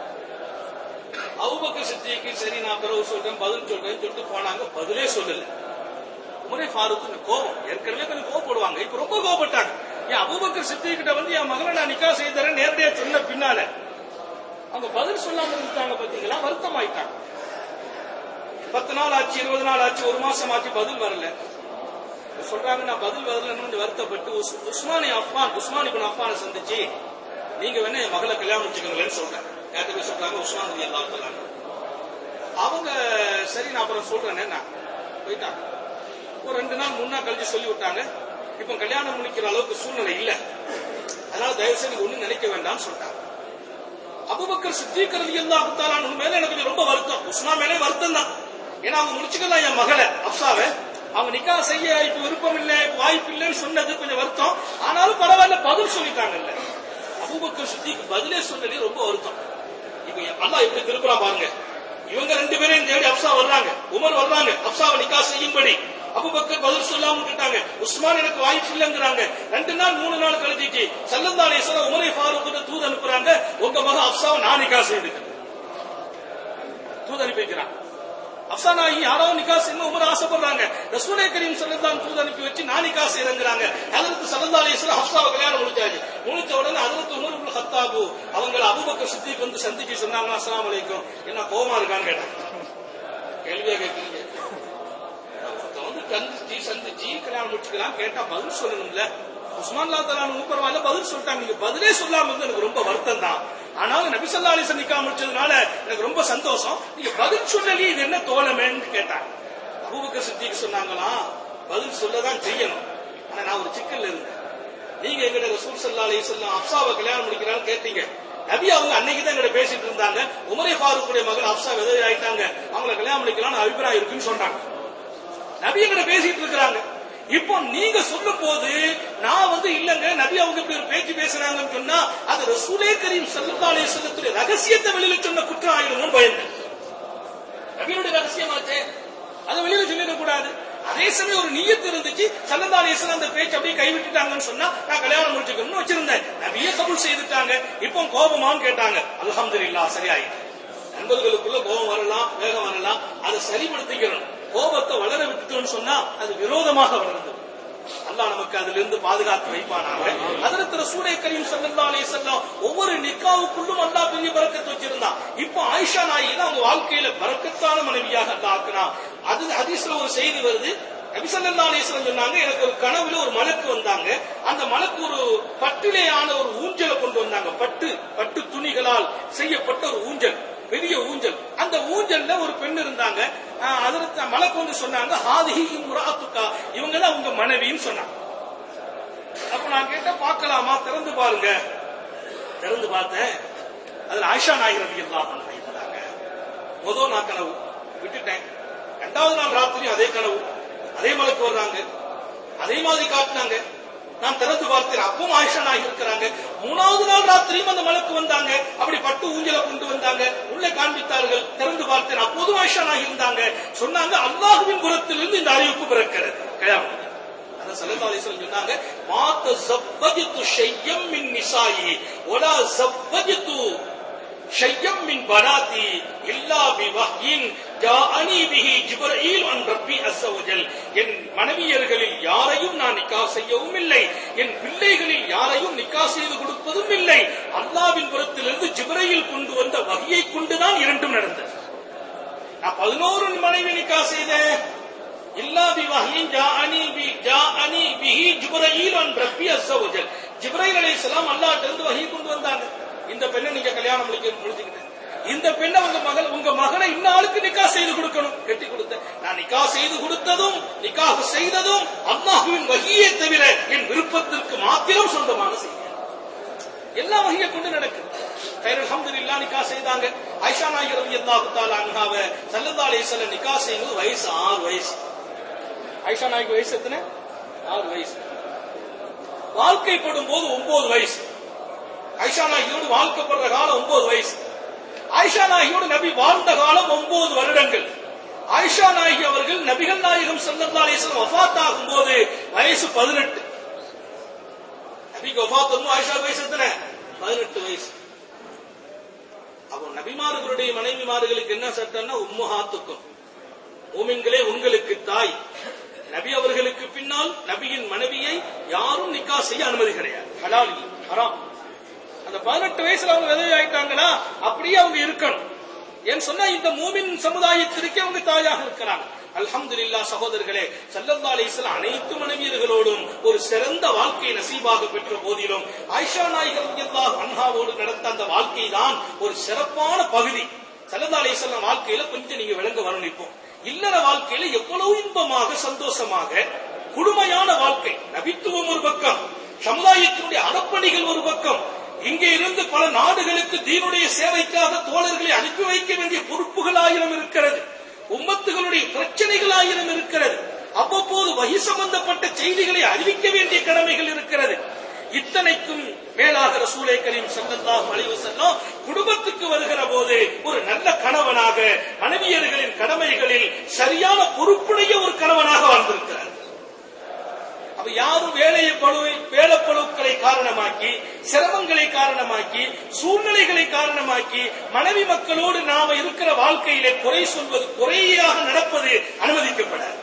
அபூபக்கர் சித்திக்கு சரி நான் பிறகு சொல்றேன் பதில் சொல்றேன்னு சொல்லிட்டு போனாங்க பதிலே சொல்லல உமரே ஃபாரூக் இந்த கோபம் ஏற்கனவே கொஞ்சம் கோவப்படுவாங்க இப்ப ரொம்ப கோவப்பட்டாங்க என் அபூபக்கர் சித்திக் கிட்ட வந்து என் மகளை நான் நிக்கா செய்து தரேன் நேரடியா சொன்ன பின்னால அவங்க பதில் சொல்லாம இருந்துட்டாங்க பாத்தீங்களா வருத்தம் ஆயிட்டாங்க பத்து நாள் ஆச்சு இருபது நாள் ஆச்சு ஒரு மாசம் ஆச்சு பதில் வரல சொல்றாங்க நான் பதில் வரலன்னு கொஞ்சம் வருத்தப்பட்டு உஸ்- உஸ்மானி அஃபான் உஸ்மான் இப்னு அஃபானை சந்திச்சு நீங்க வேணா என் மகளை கல்யாணம் வச்சுக்கோங்களேன்னு சொல்றேன் யார்கிட்ட போய் சொல்றாங்க உஸ்மான் ரலி அல்லாஹ் தஆலா அன்ஹு. அவங்க சரி நான் அப்புறம் சொல்றேன் என்ன போயிட்டாங்க ஒரு ரெண்டு நாள் மூணு நாள் கழிச்சு சொல்லி விட்டாங்க இப்ப கல்யாணம் முடிக்கிற அளவுக்கு சூழ்நிலை இல்ல அதனால தயவு செய்து ஒண்ணும் நினைக்க வேண்டாம்னு சொல்லிட்டாங்க அபுபக்கர் சித்திக் ரலியல்லாஹு தஆலா அன்ஹு மேல எனக்கு கொஞ்சம் ரொம்ப வருத்தம் உஸ்மா மேலே வருத்தம் தான் ஏன்னா அவங்க முடிச்சுக்கலாம் என் மகளை அப்சாவை அவங்க நிக்கா செய்ய இப்ப விருப்பம் இல்லை வாய்ப்பு இல்லைன்னு சொன்னது கொஞ்சம் வருத்தம் ஆனாலும் பரவாயில்ல பதில் சொல்லிட்டாங்கல்ல அபூபக்கர் சித்திக்கு பதிலே சொல்லலே ரொம்ப வருத்தம் இப்ப அல்லாஹ் எப்படி திருப்புறா பாருங்க இவங்க ரெண்டு பேரையும் தேடி அப்சா வர்றாங்க உமர் வர்றாங்க அப்சாவை நிக்கா செய்யும்படி அபுபக்கர் பதில் சொல்லாம விட்டுட்டாங்க உஸ்மான் எனக்கு வாய்ப்பு இல்லைங்கிறாங்க ரெண்டு நாள் மூணு நாள் கழிச்சிச்சு சல்லல்லா அலிஸ்லாம் உமரை ஃபாரூக் தூது அனுப்புறாங்க உங்க மக அப்சாவை நான் நிக்கா செய்துக்கிறேன் தூது அனுப்பி வைக்கிறான் அப்சானாகி யாராவது நிக்கா செய்யணும் உமர் ஆசைப்படுறாங்க ரசூலே கரீம் சல்லல்லாஹு தூது அனுப்பி வச்சு நான் நிக்கா செய்யறேங்கிறாங்க ஹஜரத் சல்லல்லாஹு அலைஹி வஸல்லம் ஹப்ஸாவை கல்யாணம் முடிச்சாச்சு முடிச்ச உடனே ஹஜரத் உமர் இப்னு கத்தாபு அவங்கள அபூபக்கர் சித்திக் வந்து சந்திச்சு சொன்னாங்க அஸ்ஸலாமு அலைக்கும் என்ன கோவமா இருக்கான்னு கேட்டாங்க கேள்வியா கேட்கிறீங்க ஒருத்தன் வந்து சந்திச்சு சந்திச்சு கல்யாணம் முடிச்சுக்கலாம் கேட்டா பதில் சொல்லணும்ல உஸ்மான் லா தலானு பரவாயில்ல பதில் சொல்லிட்டாங்க நீங்க பதிலே சொல்லாம இருந்து எனக்கு ரொம்ப வருத்தம் தான் ஆனாலும் நபி ஸல்லல்லாஹு அலைஹி வஸல்லம் நிக்கா முடிச்சதுனால எனக்கு ரொம்ப சந்தோஷம் நீங்க பதில் சொல்லலையே இது என்ன தோழமேன்னு கேட்டாங்க அபூபக்கர் சித்திக்கு சொன்னாங்களா பதில் சொல்லதான் செய்யணும் ஆனா நான் ஒரு சிக்கல்ல இருந்தேன் நீங்க எங்கிட்ட ரசூல் ஸல்லல்லாஹு அலைஹி வஸல்லம் அப்சாவை கல்யாணம் முடிக்கிறான்னு கேட்டீங்க நபி அவங்க அன்னைக்கு தான் எங்கிட்ட பேசிட்டு இருந்தாங்க உமரே ஃபாரூக்குடைய மகன் அப்சா விதவை ஆயிட்டாங்க அவங்கள கல்யாணம் முடிக்கலாம்னு அபிப்பிராயம் இருக்குன்னு சொன்னாங்க நபி எங்கிட்ட பேசிட்டு இருக்கிறாங்க இப்போ நீங்க சொல்லும் போது நான் வந்து இல்லங்க நபி அவங்க இப்படி ஒரு பேச்சு பேசுறாங்கன்னு சொன்னா அது ரசூலே கரீம் ஸல்லல்லாஹு அலைஹி வஸல்லத்துடைய ரகசியத்தை வெளியில சொன்ன குற்றம் ஆயிடும்னு பயந்தேன் நபியுடைய ரகசியமாச்சே அதை வெளியில சொல்லிடக் கூடாது அதே சமயம் ஒரு நீயத்து இருந்துச்சு சல்லல்லா அலிஸ்லாம் அந்த பேச்சு அப்படியே கைவிட்டுட்டாங்கன்னு சொன்னா நான் கல்யாணம் முடிச்சுக்கணும்னு வச்சிருந்தேன் நபியே கபூல் செய்துட்டாங்க இப்போ கோபமான்னு கேட்டாங்க அல்ஹம்துலில்லாஹ் சரியாயிட்டு நண்பர்களுக்குள்ள கோபம் வரலாம் வேகம் வரலாம் அதை சரிப்படுத்திக்கணும் கோபத்தை வளர விட்டுட்டோம்னு சொன்னா அது விரோதமாக வளர்ந்து அல்லாஹ் நமக்கு அதுல இருந்து பாதுகாத்து வைப்பானாங்க அதற்கு ரசூலை கரீம் ஸல்லல்லாஹு அலைஹி வஸல்லம் ஒவ்வொரு நிக்காவுக்குள்ளும் அல்லாஹ் பெரிய பரக்கத்து வச்சிருந்தான் இப்போ ஆயிஷா நாயகி தான் அவங்க வாழ்க்கையில பரக்கத்தான மனைவியாக அல்லாஹ் ஆக்குனான் அது ஹதீஸ்ல ஒரு செய்தி வருது நபி ஸல்லல்லாஹு அலைஹி வஸல்லம் சொன்னாங்க எனக்கு ஒரு கனவுல ஒரு மலக்கு வந்தாங்க அந்த மலக்கு ஒரு பட்டிலேயான ஒரு ஊஞ்சலை கொண்டு வந்தாங்க பட்டு பட்டு துணிகளால் செய்யப்பட்ட ஒரு ஊஞ்சல் பெரிய ஊஞ்சல் அந்த ஊஞ்சல்ல ஒரு பெண் இருந்தாங்க ஆஹ் அதற்கு மலக்கு வந்து சொன்னாங்க ஹாதிஹி இம்ராத்துக்கா இவங்க தான் உங்க மனைவின்னு சொன்னாங்க அப்ப நான் கேட்ட பார்க்கலாமா திறந்து பாருங்க திறந்து பார்த்தேன் அதுல ஆயிஷா நாயகர் எல்லாம் இருந்தாங்க முதல் நான் கனவு விட்டுட்டேன் ரெண்டாவது நாள் ராத்திரி அதே கனவு அதே மலைக்கு வர்றாங்க அதே மாதிரி காட்டினாங்க நான் திறந்து பார்த்தேன் அப்பவும் ஆயிஷா நாயகி இருக்கிறாங்க மூணாவது நாள் ராத்திரியும் அந்த மலைக்கு வந்தாங்க அப்படி பட்டு ஊஞ்சலை கொண்டு வந்தாங்க உள்ளே காண்பித்தார்கள் திறந்து பார்த்தேன் அப்போதும் ஆயிஷா நாயகி இருந்தாங்க சொன்னாங்க அல்லாஹுவின் புறத்திலிருந்து இந்த அறிவிப்பு பிறக்கிறது கல்யாணம் அதான் ஸல்லல்லாஹு அலைஹி வஸல்லம் சொன்னாங்க மாத்த ஜவ்வஜத்து ஷையம் மின் நிசாயி வலா ஜவ்வஜத்து ஷையம் மின் பனாதி இல்லா பிவஹ்யின் ஜாஅனி பிஹி ஜிப்ரீல் அன் ரப்பி அஸ்ஸ வஜல் என் மனைவியர்களில் யாரையும் நான் நிக்கா செய்யவும் இல்லை என் பிள்ளைகளில் யாரையும் நிக்கா செய்து கொடுப்பதும் இல்லை அல்லாவின் புறத்திலிருந்து ஜிப்ரீல் கொண்டு வந்த வகையை கொண்டுதான் இரண்டும் நடந்தது நான் பதினோரு மனைவி நிக்கா செய்தேன் இல்லா பி வஹீன் ஜாஅனி பி ஜாஅனி பிஹி ஜிப்ரீல் அன் ரப்பி அஸ்ஸ வஜல் ஜிப்ரீல் அலைஹிஸ்ஸலாம் அல்லாஹ்ட்ட இருந்து வஹீ கொண்டு வந்தாங்க இந்த பெண்ணை நீங்க கல்யாணம் முடிக்க முடிச்சுக்கிட்டேன் இந்த பெண்ணை உங்க மகள் உங்க மகனை இன்னாளுக்கு நிக்கா செய்து கொடுக்கணும் கட்டி கொடுத்தேன் நான் நிக்கா செய்து கொடுத்ததும் நிக்காக செய்ததும் அல்லாஹுவின் வகியை தவிர என் விருப்பத்திற்கு மாத்திரம் சொந்தமான செய்தி எல்லா வகையை கொண்டு நடக்குது கைர் அல்ஹம்துலில்லாஹ் நிக்கா செய்தாங்க ஆயிஷா நாயகி ரலியல்லாஹு தஆலா அன்ஹாவை ஸல்லல்லாஹு அலைஹி வஸல்லம் நிக்கா செய்யும்போது வயசு ஆறு வயசு ஆயிஷா நாயகி வயசு எத்தனை ஆறு வயசு வாழ்க்கைப்படும் போது ஒன்பது வயசு ஆயிஷா நாயகியோடு வாழ்க்கப்படுற காலம் ஒன்பது வயசு ஆயிஷா நாயகியோடு நபி வாழ்ந்த காலம் ஒன்பது வருடங்கள் ஆயிஷா நாயகி அவர்கள் நபிகள் நாயகம் ஸல்லல்லாஹு அலைஹி வஸல்லம் வஃபாத் ஆகும்போது வயசு 18 நபிக்கு வஃபாத் வந்து ஆயிஷா வயசு எத்தனை 18 வயசு அப்போ நபிமார்களுடைய மனைவிமார்களுக்கு என்ன சட்டம்னா உம்முஹாத்துக்கும் மூமின்களே உங்களுக்கு தாய் நபி அவர்களுக்கு பின்னால் நபியின் மனைவியை யாரும் நிக்கா செய்ய அனுமதி கிடையாது ஹலால் இல்லை, ஹராம் அந்த பதினெட்டு வயசுல அவங்க விதவை ஆயிட்டாங்களா அப்படியே அவங்க இருக்கணும் ஏன் சொன்னா இந்த மூமின் சமுதாயத்திற்கு அவங்க தாயாக இருக்கிறாங்க அல்ஹம்துலில்லாஹ் சகோதரர்களே ஸல்லல்லாஹு அலைஹி வஸல்லம் அனைத்து மனைவியர்களோடும் ஒரு சிறந்த வாழ்க்கை நசீபாக பெற்ற போதிலும் ஆயிஷா நாயகி ரலியல்லாஹு அன்ஹாவோடு நடந்த அந்த வாழ்க்கை தான் ஒரு சிறப்பான பகுதி ஸல்லல்லாஹு அலைஹி வஸல்லம் வாழ்க்கையில கொஞ்சம் நீங்க விளங்க வரணும் இப்போ இல்லற வாழ்க்கையில எவ்வளவு இன்பமாக சந்தோஷமாக குடுமையான வாழ்க்கை நபித்துவம் ஒரு பக்கம் சமுதாயத்தினுடைய அறப்பணிகள் ஒரு பக்கம் இங்கே இருந்து பல நாடுகளுக்கு தீனுடைய சேவைக்காக தோழர்களை அனுப்பி வைக்க வேண்டிய பொறுப்புகள் ஆயிரம் இருக்கிறது உம்மத்துகளுடைய பிரச்சனைகள் ஆயிரம் இருக்கிறது அவ்வப்போது வகி சம்பந்தப்பட்ட செய்திகளை அறிவிக்க வேண்டிய கடமைகள் இருக்கிறது இத்தனைக்கும் மேலாக ரசூலை கரீம் ஸல்லல்லாஹு அலைஹி வஸல்லம் குடும்பத்துக்கு வருகிற போது ஒரு நல்ல கணவனாக மனைவியர்களின் கடமைகளில் சரியான பொறுப்புடைய ஒரு கணவனாக வாழ்ந்திருக்கிறார் அப்ப யாரும் வேலையை பழுவை வேலைப்பழுக்களை காரணமாக்கி சிரமங்களை காரணமாக்கி சூழ்நிலைகளை காரணமாக்கி மனைவி மக்களோடு நாம இருக்கிற வாழ்க்கையிலே குறை சொல்வது குறையாக நடப்பது அனுமதிக்கப்படாது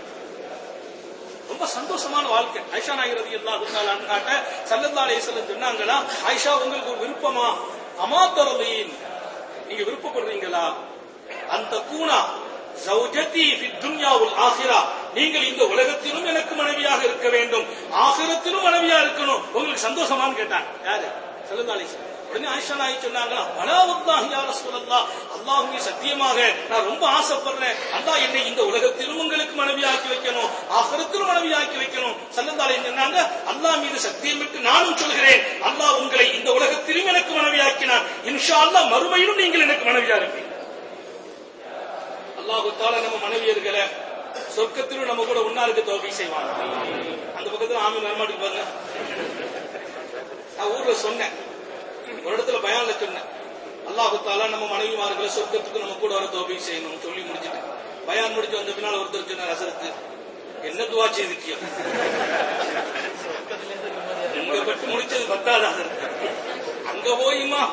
ரொம்ப சந்தோஷமான வாழ்க்கை ஆயிஷா நாயகரதி எல்லா அன்காட்ட சல்லல்லா அலைஹிஸ்ஸலாம் சொன்னாங்களா ஆயிஷா உங்களுக்கு ஒரு விருப்பமா அமாத்தரதீன் நீங்க விருப்பப்படுறீங்களா அந்த கூனா ஜௌஜதி ஃபி துன்யா வல் ஆখিরা நீங்கள் இந்த உலகத்திலும் எனக்கு மனைவியாக இருக்க வேண்டும் ஆகிரத்திலும் மனைவியா இருக்கணும் உங்களுக்கு சந்தோஷமான்னு கேட்டாங்க யாரு சல்லல்லா அலைஹிஸ்ஸலாம் உடனே ஆயிஷா நாயகி சொன்னாங்களா பலாவல்லாஹி யா ரசூலல்லாஹ் அல்லாஹ்வே சத்தியமாக நான் ரொம்ப ஆசைப்படுறேன் அல்லாஹ் என்னை இந்த உலகத்திலும் உங்களுக்கு மனைவியாக்கி வைக்கணும் ஆகிரத்திலும் மனைவியாக்கி வைக்கணும் சல்லல்லா அலைஹி சொன்னாங்க அல்லாஹ் மீது சத்தியமிட்டு நானும் சொல்கிறேன் அல்லாஹ் உங்களை இந்த உலகத்திலும் எனக்கு மனைவியாக்கினான் இன்ஷா அல்லாஹ் மறுமையிலும் நீங்கள் எனக்கு மனைவியா இருப்பீங்க அல்லாஹு தாலா நம்ம மனைவியர்களை சொர்க்கத்திலும் நம்ம கூட ஒன்னா இருக்க தோல்வி செய்வாங்க அந்த பக்கத்துல ஆமி வரமாட்டுக்கு பாருங்க நான் ஊர்ல சொன்னேன் ஒரு இடத்துல பயான்ல சொன்னேன் அல்லாஹு தாலா நம்ம மனைவிமார்களை சொர்க்கத்துக்கு நம்ம கூட வர தோல்வி செய்யணும் சொல்லி முடிச்சுட்டு பயான் முடிச்சு வந்த பின்னால் ஒருத்தர் சொன்னார் அசரத்து என்ன துவா செய்திருக்கிய இங்க பட்டு முடிச்சது பத்தாதா அங்க போயுமா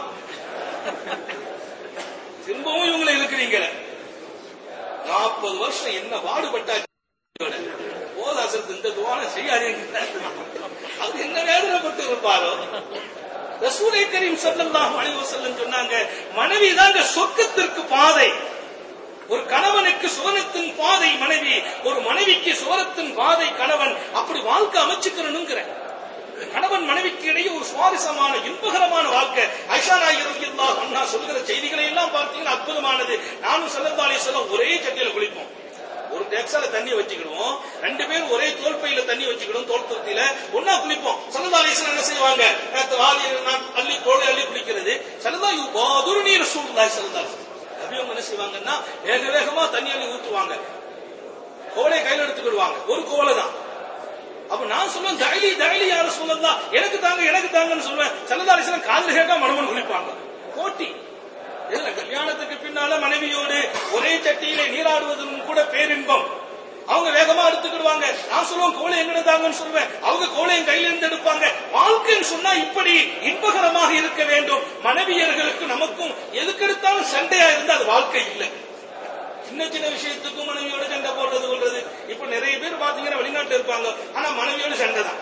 திரும்பவும் இவங்களை இழுக்கிறீங்களே நாற்பது வருஷம் என்ன பாடுபட்டா போதாசத்து இந்த துவான செய்யாதீங்க அது என்ன வேதனைப்பட்டு இருப்பாரோ ரசூலை கரீம் ஸல்லல்லாஹு அலைஹி வஸல்லம் சொன்னாங்க மனைவி தாங்க சொர்க்கத்திற்கு பாதை ஒரு கணவனுக்கு சுவனத்தின் பாதை மனைவி ஒரு மனைவிக்கு சுவனத்தின் பாதை கணவன் அப்படி வாழ்க்கை அமைச்சுக்கிறனுங்கிற கணவன் மனைவிக்கு இடையே ஒரு சுவாரஸ்யமான இன்பகரமான வாழ்க்கை ஐஷா நாயகர் ரலியல்லாஹு அன்ஹா சொல்கிற செய்திகளை எல்லாம் பார்த்தீங்கன்னா அற்புதமானது நானும் ஸல்லல்லாஹு அலைஹி வஸல்லம் ஒரே சட்டியில குளிப்போம் ஒரு டெக்ஸால தண்ணி வச்சுக்கிடுவோம் ரெண்டு பேரும் ஒரே தோல் பையில தண்ணி வச்சுக்கிடும் தோல் துருத்தியில ஒன்னா குளிப்போம் ஸல்லல்லாஹு அலைஹி வஸல்லம் என்ன செய்வாங்க நேத்து வாலி நான் அள்ளி தோலை அள்ளி குளிக்கிறது ஸல்லல்லாஹு யுபாதுருனி ரசூலுல்லாஹி ஸல்லல்லாஹு அலைஹி வஸல்லம் நபி அவங்க என்ன செய்வாங்கன்னா வேக வேகமா தண்ணி அள்ளி ஊத்துவாங்க கோலை கையில எடுத்துக்கிடுவாங்க ஒரு கோலை தான் அப்ப நான் சொல்லுவேன் தைலி தைலி யார சொல்லலாம் எனக்கு தாங்க எனக்கு தாங்கன்னு சொல்லுவேன் சல்லதாரிசனம் காதல் கேட்டா மனமன் குளிப்பாங்க போட்டி இதுல கல்யாணத்துக்கு பின்னால மனைவியோடு ஒரே சட்டியிலே நீராடுவதும் கூட பேரின்பம் அவங்க வேகமா எடுத்துக்கிடுவாங்க நான் சொல்லுவேன் கோலை எங்கட தாங்கன்னு சொல்லுவேன் அவங்க கோலை என் கையில இருந்து எடுப்பாங்க வாழ்க்கைன்னு சொன்னா இப்படி இன்பகரமாக இருக்க வேண்டும் மனைவியர்களுக்கு நமக்கும் எதுக்கு எடுத்தாலும் சண்டையா இருந்தா அது வாழ்க்கை இல்லை சின்ன சின்ன விஷயத்துக்கும் மனைவியோட சண்டை போடுறது கொள்றது இப்ப நிறைய பேர் பாத்தீங்கன்னா வெளிநாட்டுல இருப்பாங்க ஆனா மனைவியோட சண்டை தான்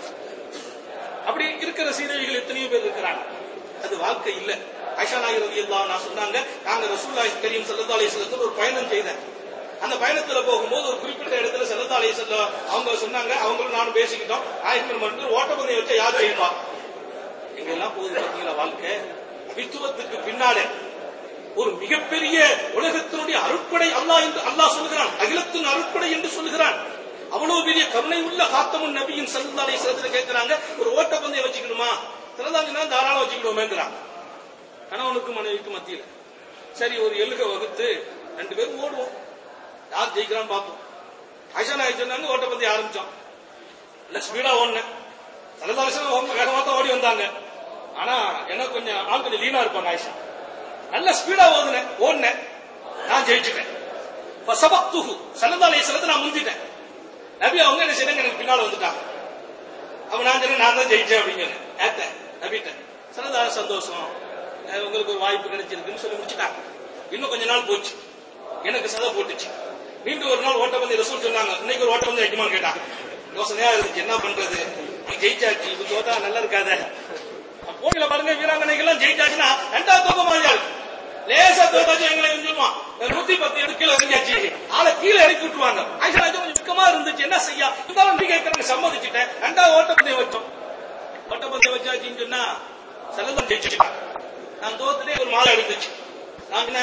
அப்படி இருக்கிற சீதவிகள் எத்தனையோ பேர் இருக்கிறாங்க அது வாழ்க்கை இல்ல ஐஷா நாயர் ரவி நான் சொன்னாங்க நாங்க ரசூல்லாய் கரீம் சல்லா அலிஸ்லத்துல ஒரு பயணம் செய்தேன் அந்த பயணத்துல போகும்போது ஒரு குறிப்பிட்ட இடத்துல சல்லா அலிஸ்ல அவங்க சொன்னாங்க அவங்களும் நானும் பேசிக்கிட்டோம் ஆயிரத்தி மட்டும் ஓட்டப்பந்தயம் வச்சா யார் செய்வா எங்கெல்லாம் போகுது பாத்தீங்களா வாழ்க்கை வித்துவத்துக்கு பின்னாலே ஒரு மிகப்பெரிய உலகத்தினுடைய அருட்படை அல்லாஹ் என்று அல்லாஹ் சொல்கிறான் அகிலத்தின் அருட்படை என்று சொல்கிறான் அவ்வளவு பெரிய கருணை உள்ள காத்தமுன் நபியின் சல்லல்லாஹு அலைஹி கேட்கிறாங்க ஒரு ஓட்டப்பந்தயம் வச்சுக்கணுமா சிலதாங்கன்னா தாராளம் வச்சுக்கிடுவோமேங்கிறாங்க கணவனுக்கு மனைவிக்கு மத்தியில சரி ஒரு எல்லுக வகுத்து ரெண்டு பேரும் ஓடுவோம் யார் ஜெயிக்கிறான்னு பார்ப்போம் ஐஷா நாயக் சொன்னாங்க ஓட்டப்பந்தி ஆரம்பிச்சோம் இல்ல ஸ்பீடா ஓடினேன் தலைதாலசம் வேகமா தான் ஓடி வந்தாங்க ஆனா எனக்கு கொஞ்சம் ஆள் கொஞ்சம் லீனா இருப்பாங்க ஆயிஷா நல்ல ஸ்பீடா ஓடுனேன் ஓடினேன் நான் ஜெயிச்சுட்டேன் சபக்துஹு சல்லல்லாஹு செலத்தை நான் முந்திட்டேன் நபி அவங்க என்ன செய்யறாங்க எனக்கு பின்னால வந்துட்டாங்க அப்ப நான் சொன்னேன் நான் தான் ஜெயிச்சேன் அப்படின்னு ஏத்தேன் நபிட்டேன் சல்லல்லாஹு சந்தோஷம் அஹ் உங்களுக்கு ஒரு வாய்ப்பு கிடைச்சிருக்குன்னு சொல்லி முடிச்சுட்டாங்க இன்னும் கொஞ்ச நாள் போச்சு எனக்கு சதை போட்டுச்சு மீண்டும் ஒரு நாள் ஓட்டப்பந்தய ரசூல் சொன்னாங்க இன்னைக்கு ஒரு ஓட்டப்பந்தயம் வைக்குமான்னு கேட்டாங்க யோசனையா இருந்துச்சு என்ன பண்றது நீ ஜெயிச்சாச்சு இப்ப தோத்தா நல்லா இருக்காத போட்டியில பாருங்க வீராங்கனைகள் எல்லாம் ஜெயிச்சாச்சுன்னா ரெண்டாவது தோக்க மாதிரியா இருக்கு லேசா தோத்தாச்சு எங்களை சொல்லுவான் நூத்தி பத்து எடுத்து கீழே இறங்கியாச்சு ஆளை கீழே இறக்கி விட்டுருவாங்க ஐயா கொஞ்சம் மிக்கமா இருந்துச்சு என்ன செய்யா இருந்தாலும் நீ கேட்கறாங்க சம்மதிச்சுட்டேன் ரெண்டாவது ஓட்டப்பந்தயம் வச்சோம் ஓட்டப்பந்தயம் வச்சாச்சுன்னு சொன்னா செல்லதான் ஜெயிச்சுட்டான் நான் தோத்துட்டே ஒரு மாலை எடுத்துச்சு நான் என்ன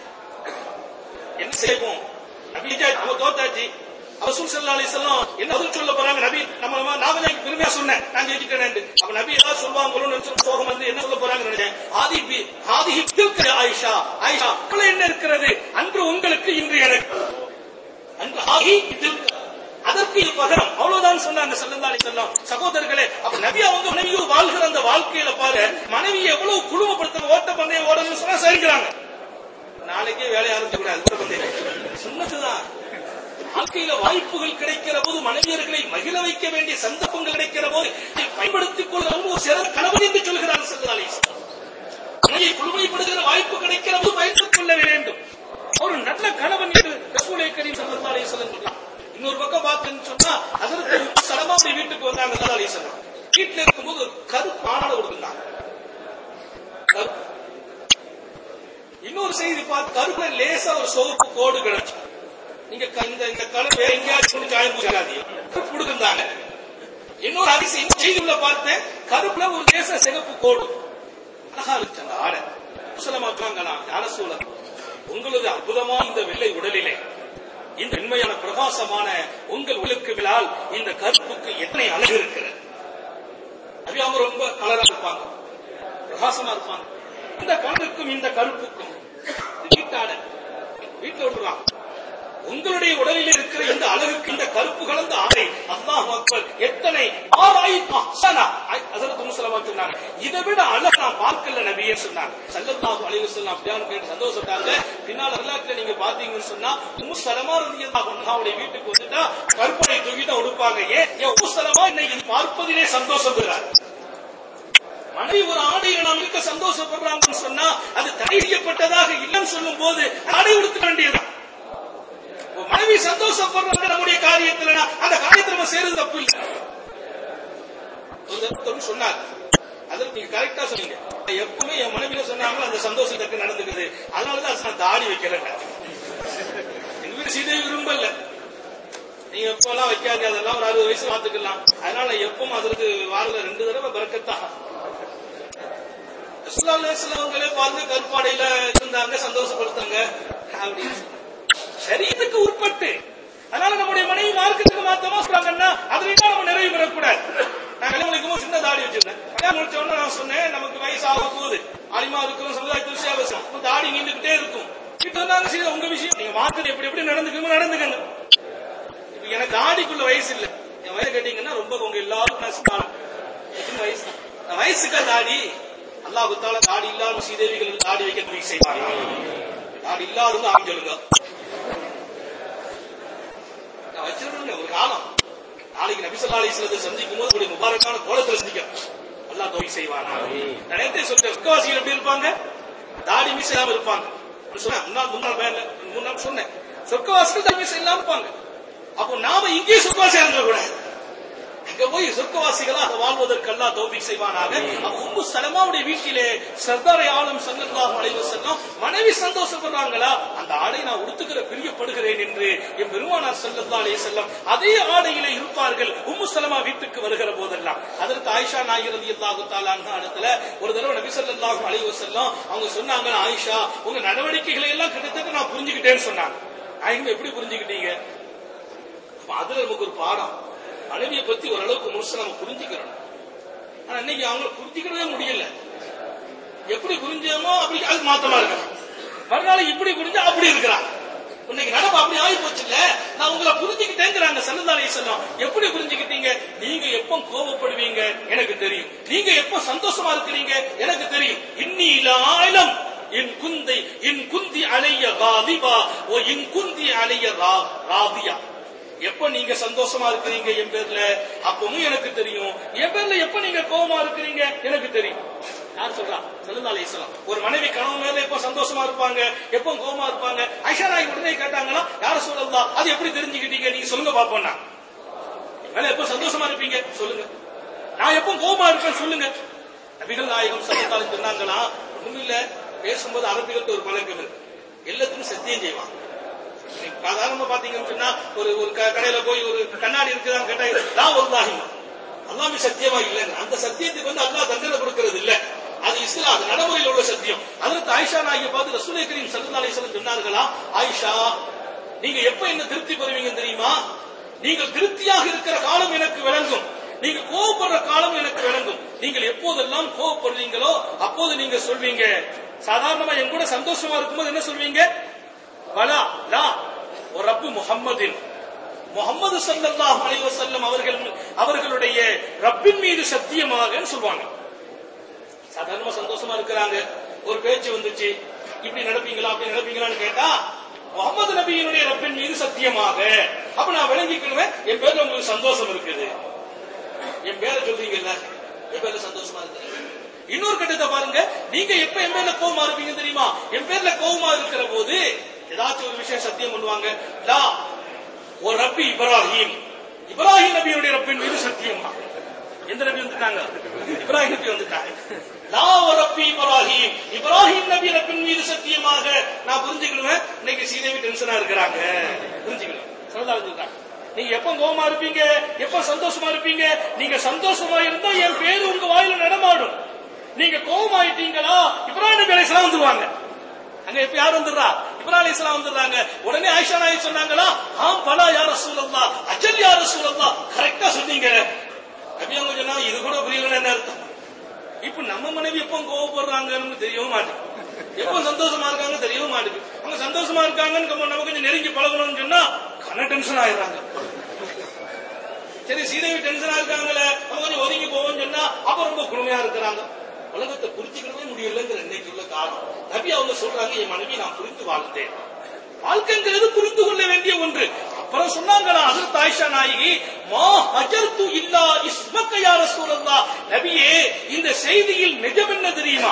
என்ன செய்வோம் நபி ஜெயிச்சாச்சு, நம்ம தோத்தாச்சு ரசூல் ஸல்லல்லாஹு அலைஹி வஸல்லம் என்ன பதில் சொல்ல போறாங்க நபி நம்ம நான் கொஞ்சம் பெருமையா சொன்னேன் நான் ஜெயிச்சிட்டேன் அப்ப நபி ஏதாவது சொல்லுவாங்களோன்னு நினைச்சு சோகம் வந்து என்ன சொல்ல போறாங்க நினைச்சேன் ஆதி பி ஆதி தில்க ஆயிஷா ஆயிஷா உங்களை என்ன இருக்கிறது அன்று உங்களுக்கு இன்று எனக்கு அன்று ஆகி தில்க அதற்கு இது பகரம் அவ்வளவுதான் சொன்னாங்க ஸல்லல்லாஹு அலைஹி வஸல்லம் சகோதரர்களே அப்ப நபி அவங்க மனைவியோடு வாழ்கிற அந்த வாழ்க்கையில பாரு மனைவி எவ்வளவு குடும்பப்படுத்த ஓட்ட பந்தயம் ஓடணும்னு சொன்னா சரிக்கிறாங்க நாளைக்கே வேலையை ஆரம்பிக்க கூடாது ஓட்ட பந்தயம் சொன்னதுதான் வாழ்க்கையில வாய்ப்புகள் கிடைக்கிற போது மனைவியர்களை மகிழ வைக்க வேண்டிய சந்தர்ப்பங்கள் கிடைக்கிற போது இதை பயன்படுத்திக் கொள்ள ஒரு சிறந்த கணவன் என்று சொல்கிறார் சல்லல்லாஹு அலைஹி வஸல்லம். மனைவியை குழுமைப்படுகிற வாய்ப்பு கிடைக்கிற போது பயன்படுத்திக் கொள்ள வேண்டும் ஒரு நல்ல கணவன் என்று ரசூலை கரீம் ஸல்லல்லாஹு அலைஹி வஸல்லம் சொல்றாங்க இன்னொரு பக்கம் பார்த்தேன்னு சொன்னா ஹஜரத் சலமாவுடைய வீட்டுக்கு வந்தாங்க ஸல்லல்லாஹு அலைஹி வஸல்லம் வீட்டுல இருக்கும்போது ஒரு கருப்பு ஆடை கொடுத்தாங்க கருப்பு இன்னொரு செய்தி பார்த்து கருப்புல லேசா ஒரு சிவப்பு கோடு கிடைச்சு நீங்க க- இந்த இந்த கலர் வேற எங்கேயாச்சும் கொண்டு சாயம் பூசாதீங்க கருப்பு கொடுக்குறாங்க இன்னொரு அதிசயம் இன்னொரு செய்திக்குள்ள பார்த்தேன் கருப்புல ஒரு லேசா சிகப்பு கோடு அழகா இருந்துச்சு அந்த ஆடை குசலமாக்காங்களாம் யார சூழல் உங்களது அற்புதமான இந்த வெள்ளை உடலிலே இந்த உண்மையான பிரகாசமான உங்கள் உலக்குகளால் இந்த கருப்புக்கு எத்தனை அழகு இருக்கிறது அது அவங்க ரொம்ப கலரா இருப்பாங்க பிரகாசமா இருப்பாங்க இந்த கலருக்கும் இந்த கருப்புக்கும் வீட்டாட வீட்டுல விட்டுருவாங்க உங்களுடைய உடலில் இருக்கிற இந்த அழகுக்கு இந்த கருப்பு கலந்த ஆடை அல்லாஹ் அக்பர் எத்தனை ஆறாயிரம் அஹ்சனா அதற்கு முஸ்லமா சொன்னாங்க இதை விட அழகு நான் பார்க்கல நபியே சொன்னாங்க சல்லல்லாஹு அலைஹி வஸல்லம் அப்படியான்னு கேட்டு சந்தோஷப்பட்டாங்க பின்னால் வரலாற்றுல நீங்க பாத்தீங்கன்னு சொன்னா உம்மு சலமா ரலியல்லாஹு அன்ஹாவுடைய வீட்டுக்கு வந்துட்டா கருப்பனை தூக்கி தான் உடுப்பாங்க ஏன் ஏன் உம்மு சலமா இன்னைக்கு பார்ப்பதிலே சந்தோஷப்படுறார் மனைவி ஒரு ஆடையை நாம் இருக்க சந்தோஷப்படுறாங்கன்னு சொன்னா அது தடை செய்யப்பட்டதாக இல்லைன்னு சொல்லும் போது ஆடை உடுத்த வேண்டியதுதான் ஒரு மனைவி சந்தோஷப்படுறாங்க நம்முடைய காரியத்துல அந்த காரியத்தை நம்ம செய்யறது தப்பு இல்லை ஒரு தடவை சொன்னார் அதற்கு நீங்க கரெக்டா சொன்னீங்க எப்பவுமே என் மனைவியில சொன்னாங்களோ அந்த சந்தோஷம் தக்க நடந்துக்குது அதனாலதான் நான் தாடி வைக்கல எங்க வீடு சீதை விரும்பல நீங்க எப்பெல்லாம் வைக்காது அதெல்லாம் ஒரு அறுபது வயசு பார்த்துக்கலாம் அதனால எப்பவும் அதற்கு வாரத்துல ரெண்டு தடவை பறக்கத்தான் அவங்களே பாருங்க கருப்பாடையில இருந்தாங்க சந்தோஷப்படுத்தாங்க அப்படின்னு சரீரத்துக்கு உட்பட்டு அதனால நம்முடைய மனைவி மார்க்கத்துக்கு மாத்தமா சொல்றாங்கன்னா அதுலயும் நம்ம நிறைவு பெறக்கூடாது நான் கல்யாணம் முடிக்கும் சின்ன தாடி வச்சிருந்தேன் கல்யாணம் முடிச்ச உடனே நான் சொன்னேன் நமக்கு வயசு ஆக போகுது ஆலிமா இருக்கிறோம் சமுதாயத்தில் சேவசம் அப்ப தாடி நீண்டுகிட்டே இருக்கும் இப்ப இருந்தாங்க சரி உங்க விஷயம் நீங்க மார்க்கெட் எப்படி எப்படி நடந்துக்கணும் நடந்துக்கங்க இப்ப எனக்கு தாடிக்குள்ள வயசு இல்ல என் வயசு கேட்டீங்கன்னா ரொம்ப உங்க எல்லாரும் நசுக்காலம் எத்தனை வயசு நான் வயசுக்கா தாடி அல்லாஹ் குத்தால தாடி இல்லாத சீதேவிகள் தாடி வைக்க முடிவு செய்வாங்க தாடி இல்லாதவங்க ஆம் சொல்லுங்க நான் வச்சிருக்கேன் ஒரு காலம் நாளைக்கு நபிசல்லா அலிஸ்லத்தை சந்திக்கும் போது உங்களுடைய முபாரக்கான கோலத்துல சந்திக்க அல்லாஹ் தொகை செய்வானா நான் நேரத்தை சொல்றேன் விக்கவாசிகள் எப்படி இருப்பாங்க தாடி மீசை இல்லாம இருப்பாங்க நான் சொன்னேன் முன்னாள் முன்னாள் மேல முன்னாள் சொன்னேன் சொர்க்கவாசிகள் தாடி மீசை இல்லாம இருப்பாங்க அப்போ நாம இங்கேயே சொர்க்கவாசியா இருக்க கூடாது அங்க போய் சொர்க்கவாசிகளாக வாழ்வதற்கு அல்லாஹ் தௌபிக் செய்வானாக அப்ப உம்மு சலமாவுடைய வீட்டிலே சர்தாரை ஆளும் சல்லல்லாஹு அலைஹி வஸல்லம் மனைவி சந்தோஷப்படுறாங்களா அந்த ஆடை நான் உடுத்துக்கிற பிரியப்படுகிறேன் என்று என் பெருமானார் ஸல்லல்லாஹு அலைஹி வஸல்லம் அதே ஆடையிலே இருப்பார்கள் உம்மு சலமா வீட்டுக்கு வருகிற போதெல்லாம் அதற்கு ஆயிஷா நாயகி ரலியல்லாஹு தஆலா அன்ஹா இடத்துல ஒரு தடவை நபி ஸல்லல்லாஹு அலைஹி வஸல்லம் அவங்க சொன்னாங்க ஆயிஷா உங்க நடவடிக்கைகளை எல்லாம் கிட்டத்தட்ட நான் புரிஞ்சுக்கிட்டேன்னு சொன்னாங்க ஆயிஷா எப்படி புரிஞ்சுக்கிட்டீங்க அப்ப அதுல நமக்கு ஒரு பாடம் மனைவியை பத்தி ஓரளவுக்கு முழுசா நம்ம புரிஞ்சுக்கிறோம் ஆனா இன்னைக்கு அவங்கள புரிஞ்சுக்கிறதே முடியல எப்படி புரிஞ்சோமோ அப்படி அது மாத்தமா இருக்கிறான் மறுநாள் இப்படி புரிஞ்சு அப்படி இருக்கிறான் இன்னைக்கு நடப்பு அப்படி ஆகி போச்சு இல்ல நான் உங்களை புரிஞ்சுக்கிட்டேங்கிறாங்க சல்லதாலே சொல்லம் எப்படி புரிஞ்சுக்கிட்டீங்க நீங்க எப்போ கோபப்படுவீங்க எனக்கு தெரியும் நீங்க எப்போ சந்தோஷமா இருக்கிறீங்க எனக்கு தெரியும் இன்னி ஆயிலம் என் குந்தை என் குந்தி அலைய காலிபா ஓ என் குந்தி அலைய ரா- ராதியா எப்ப நீங்க சந்தோஷமா இருக்கிறீங்க என் பேர்ல அப்பவும் எனக்கு தெரியும் என் பேர்ல எப்ப நீங்க கோபமா இருக்கிறீங்க எனக்கு தெரியும் யார் சொல்றா சல்லல்லாஹு அலைஹி வஸல்லம் ஒரு மனைவி கணவன் மேல எப்ப சந்தோஷமா இருப்பாங்க எப்ப கோபமா இருப்பாங்க ஐஷா நாய் உடனே கேட்டாங்களா யார சொல்லலாம் அது எப்படி தெரிஞ்சுக்கிட்டீங்க நீங்க சொல்லுங்க பாப்போம்னா என் மேல எப்ப சந்தோஷமா இருப்பீங்க சொல்லுங்க நான் எப்ப கோபமா இருப்பேன் சொல்லுங்க நபிகள் நாயகம் சல்லல்லாஹு சொன்னாங்களா ஒண்ணும் இல்ல பேசும்போது அரபிகள்ட்ட ஒரு பழக்கம் இருக்கு எல்லாத்துக்கும் சத்தியம் செய்வாங்க நீங்க சாதாரணமா பாத்தீங்கன்னு சொன்னா ஒரு ஒரு க- கடையில போய் ஒரு கண்ணாடி இருக்குதான்னு கேட்டா லா வல்லாஹி அல்லாமே சத்தியமா இல்லைங்க அந்த சத்தியத்துக்கு வந்து அல்லாஹ் தண்டனை கொடுக்கிறது இல்ல அது இஸ்லாம் அது நடைமுறையில் உள்ள சத்தியம் அதற்கு ஆயிஷா நாயை பார்த்து ரசூலை கரீம் சல்லல்லாஹு அலைஹி வஸல்லம் சொன்னார்களா ஆயிஷா நீங்க எப்ப என்ன திருப்தி பெறுவீங்க தெரியுமா நீங்கள் திருப்தியாக இருக்கிற காலம் எனக்கு விளங்கும் நீங்க கோவப்படுற காலம் எனக்கு விளங்கும் நீங்கள் எப்போதெல்லாம் கோவப்படுறீங்களோ அப்போது நீங்க சொல்வீங்க சாதாரணமா என் கூட சந்தோஷமா இருக்கும்போது என்ன சொல்வீங்க வலா லா ஒரு ரப்பு முஹம்மதின் முகமது ஸல்லல்லாஹு அலைஹி வஸல்லம் அவர்கள் அவர்களுடைய ரப்பின் மீது சத்தியமாக சொல்லுவாங்க சாதாரணமா சந்தோஷமா இருக்கிறாங்க ஒரு பேச்சு வந்துச்சு இப்படி நடப்பீங்களா அப்படி நடப்பீங்களான்னு கேட்டா முகமது நபியினுடைய ரப்பின் மீது சத்தியமாக அப்ப நான் விளங்கிக்கிடுவேன் என் பேர்ல உங்களுக்கு சந்தோஷம் இருக்குது என் பேரை சொல்றீங்கல்ல என் பேர்ல சந்தோஷமா இருக்கு இன்னொரு கட்டத்தை பாருங்க நீங்க எப்ப என் பேர்ல கோவமா இருப்பீங்க தெரியுமா என் பேர்ல கோவமா இருக்கிற போது ஏதாச்சும் ஒரு விஷயம் சத்தியம் பண்ணுவாங்க லா ஒரு ரப்பி இப்ராஹிம் இப்ராஹிம் நபியுடைய ரப்பின் மீது சத்தியமா எந்த நபி வந்துட்டாங்க இப்ராஹிம் நபி வந்துட்டாங்க லா ஒரு ரப்பி இப்ராஹிம் இப்ராஹிம் நபி ரப்பின் மீது சத்தியமாக நான் புரிஞ்சுக்கிடுவேன் இன்னைக்கு சீதேவி டென்ஷனா இருக்கிறாங்க புரிஞ்சுக்கணும் சொல்லலாம் சொல்றாங்க நீங்க எப்ப கோவமா இருப்பீங்க எப்ப சந்தோஷமா இருப்பீங்க நீங்க சந்தோஷமா இருந்தா என் பேரு உங்க வாயில நடமாடும் நீங்க கோவமாயிட்டீங்களா இப்ராஹிம் நபி அலைஹிஸ்ஸலாம் வந்துருவாங்க அங்க இப்ப யார் வந்துடுறா இப்ராஹிம் அலைஹிஸ்ஸலாம் வந்துடுறாங்க உடனே ஆயிஷா நாயகி சொன்னாங்களா ஆம் பலா யார் ரசூலல்லாஹ் அஜல் யார் ரசூலல்லாஹ் கரெக்டா சொன்னீங்க நபி அவங்க சொன்னா இது கூட புரியலன்னு என்ன அர்த்தம் இப்ப நம்ம மனைவி எப்போ கோவப்படுறாங்கன்னு தெரியவும் மாட்டேங்குது எப்போ சந்தோஷமா இருக்காங்க தெரியவும் மாட்டேங்குது அவங்க சந்தோஷமா இருக்காங்கன்னு நம்ம நம்ம கொஞ்சம் நெருங்கி பழகணும்னு சொன்னா கன டென்ஷன் ஆயிடுறாங்க சரி சீதேவி டென்ஷனா இருக்காங்களே அவங்க கொஞ்சம் ஒதுங்கி போவோம்னு சொன்னா அப்ப ரொம்ப குழுமையா இருக்கிறாங்க உலகத்தை புரிஞ்சுக்கவே முடியலங்கிற இன்னைக்கு உள்ள காலம் நபி அவங்க சொல்றாங்க என் மனைவி நான் புரிந்து வாழ்ந்தேன் வாழ்க்கைங்கிறது புரிந்து கொள்ள வேண்டிய ஒன்று அப்புறம் சொன்னாங்களா அதற்கு ஆயிஷா நாயகி மா ஹஜர்து இல்லா இஸ்மக்க யா ரசூலல்லாஹ் நபியே இந்த செய்தியில் நிஜம் என்ன தெரியுமா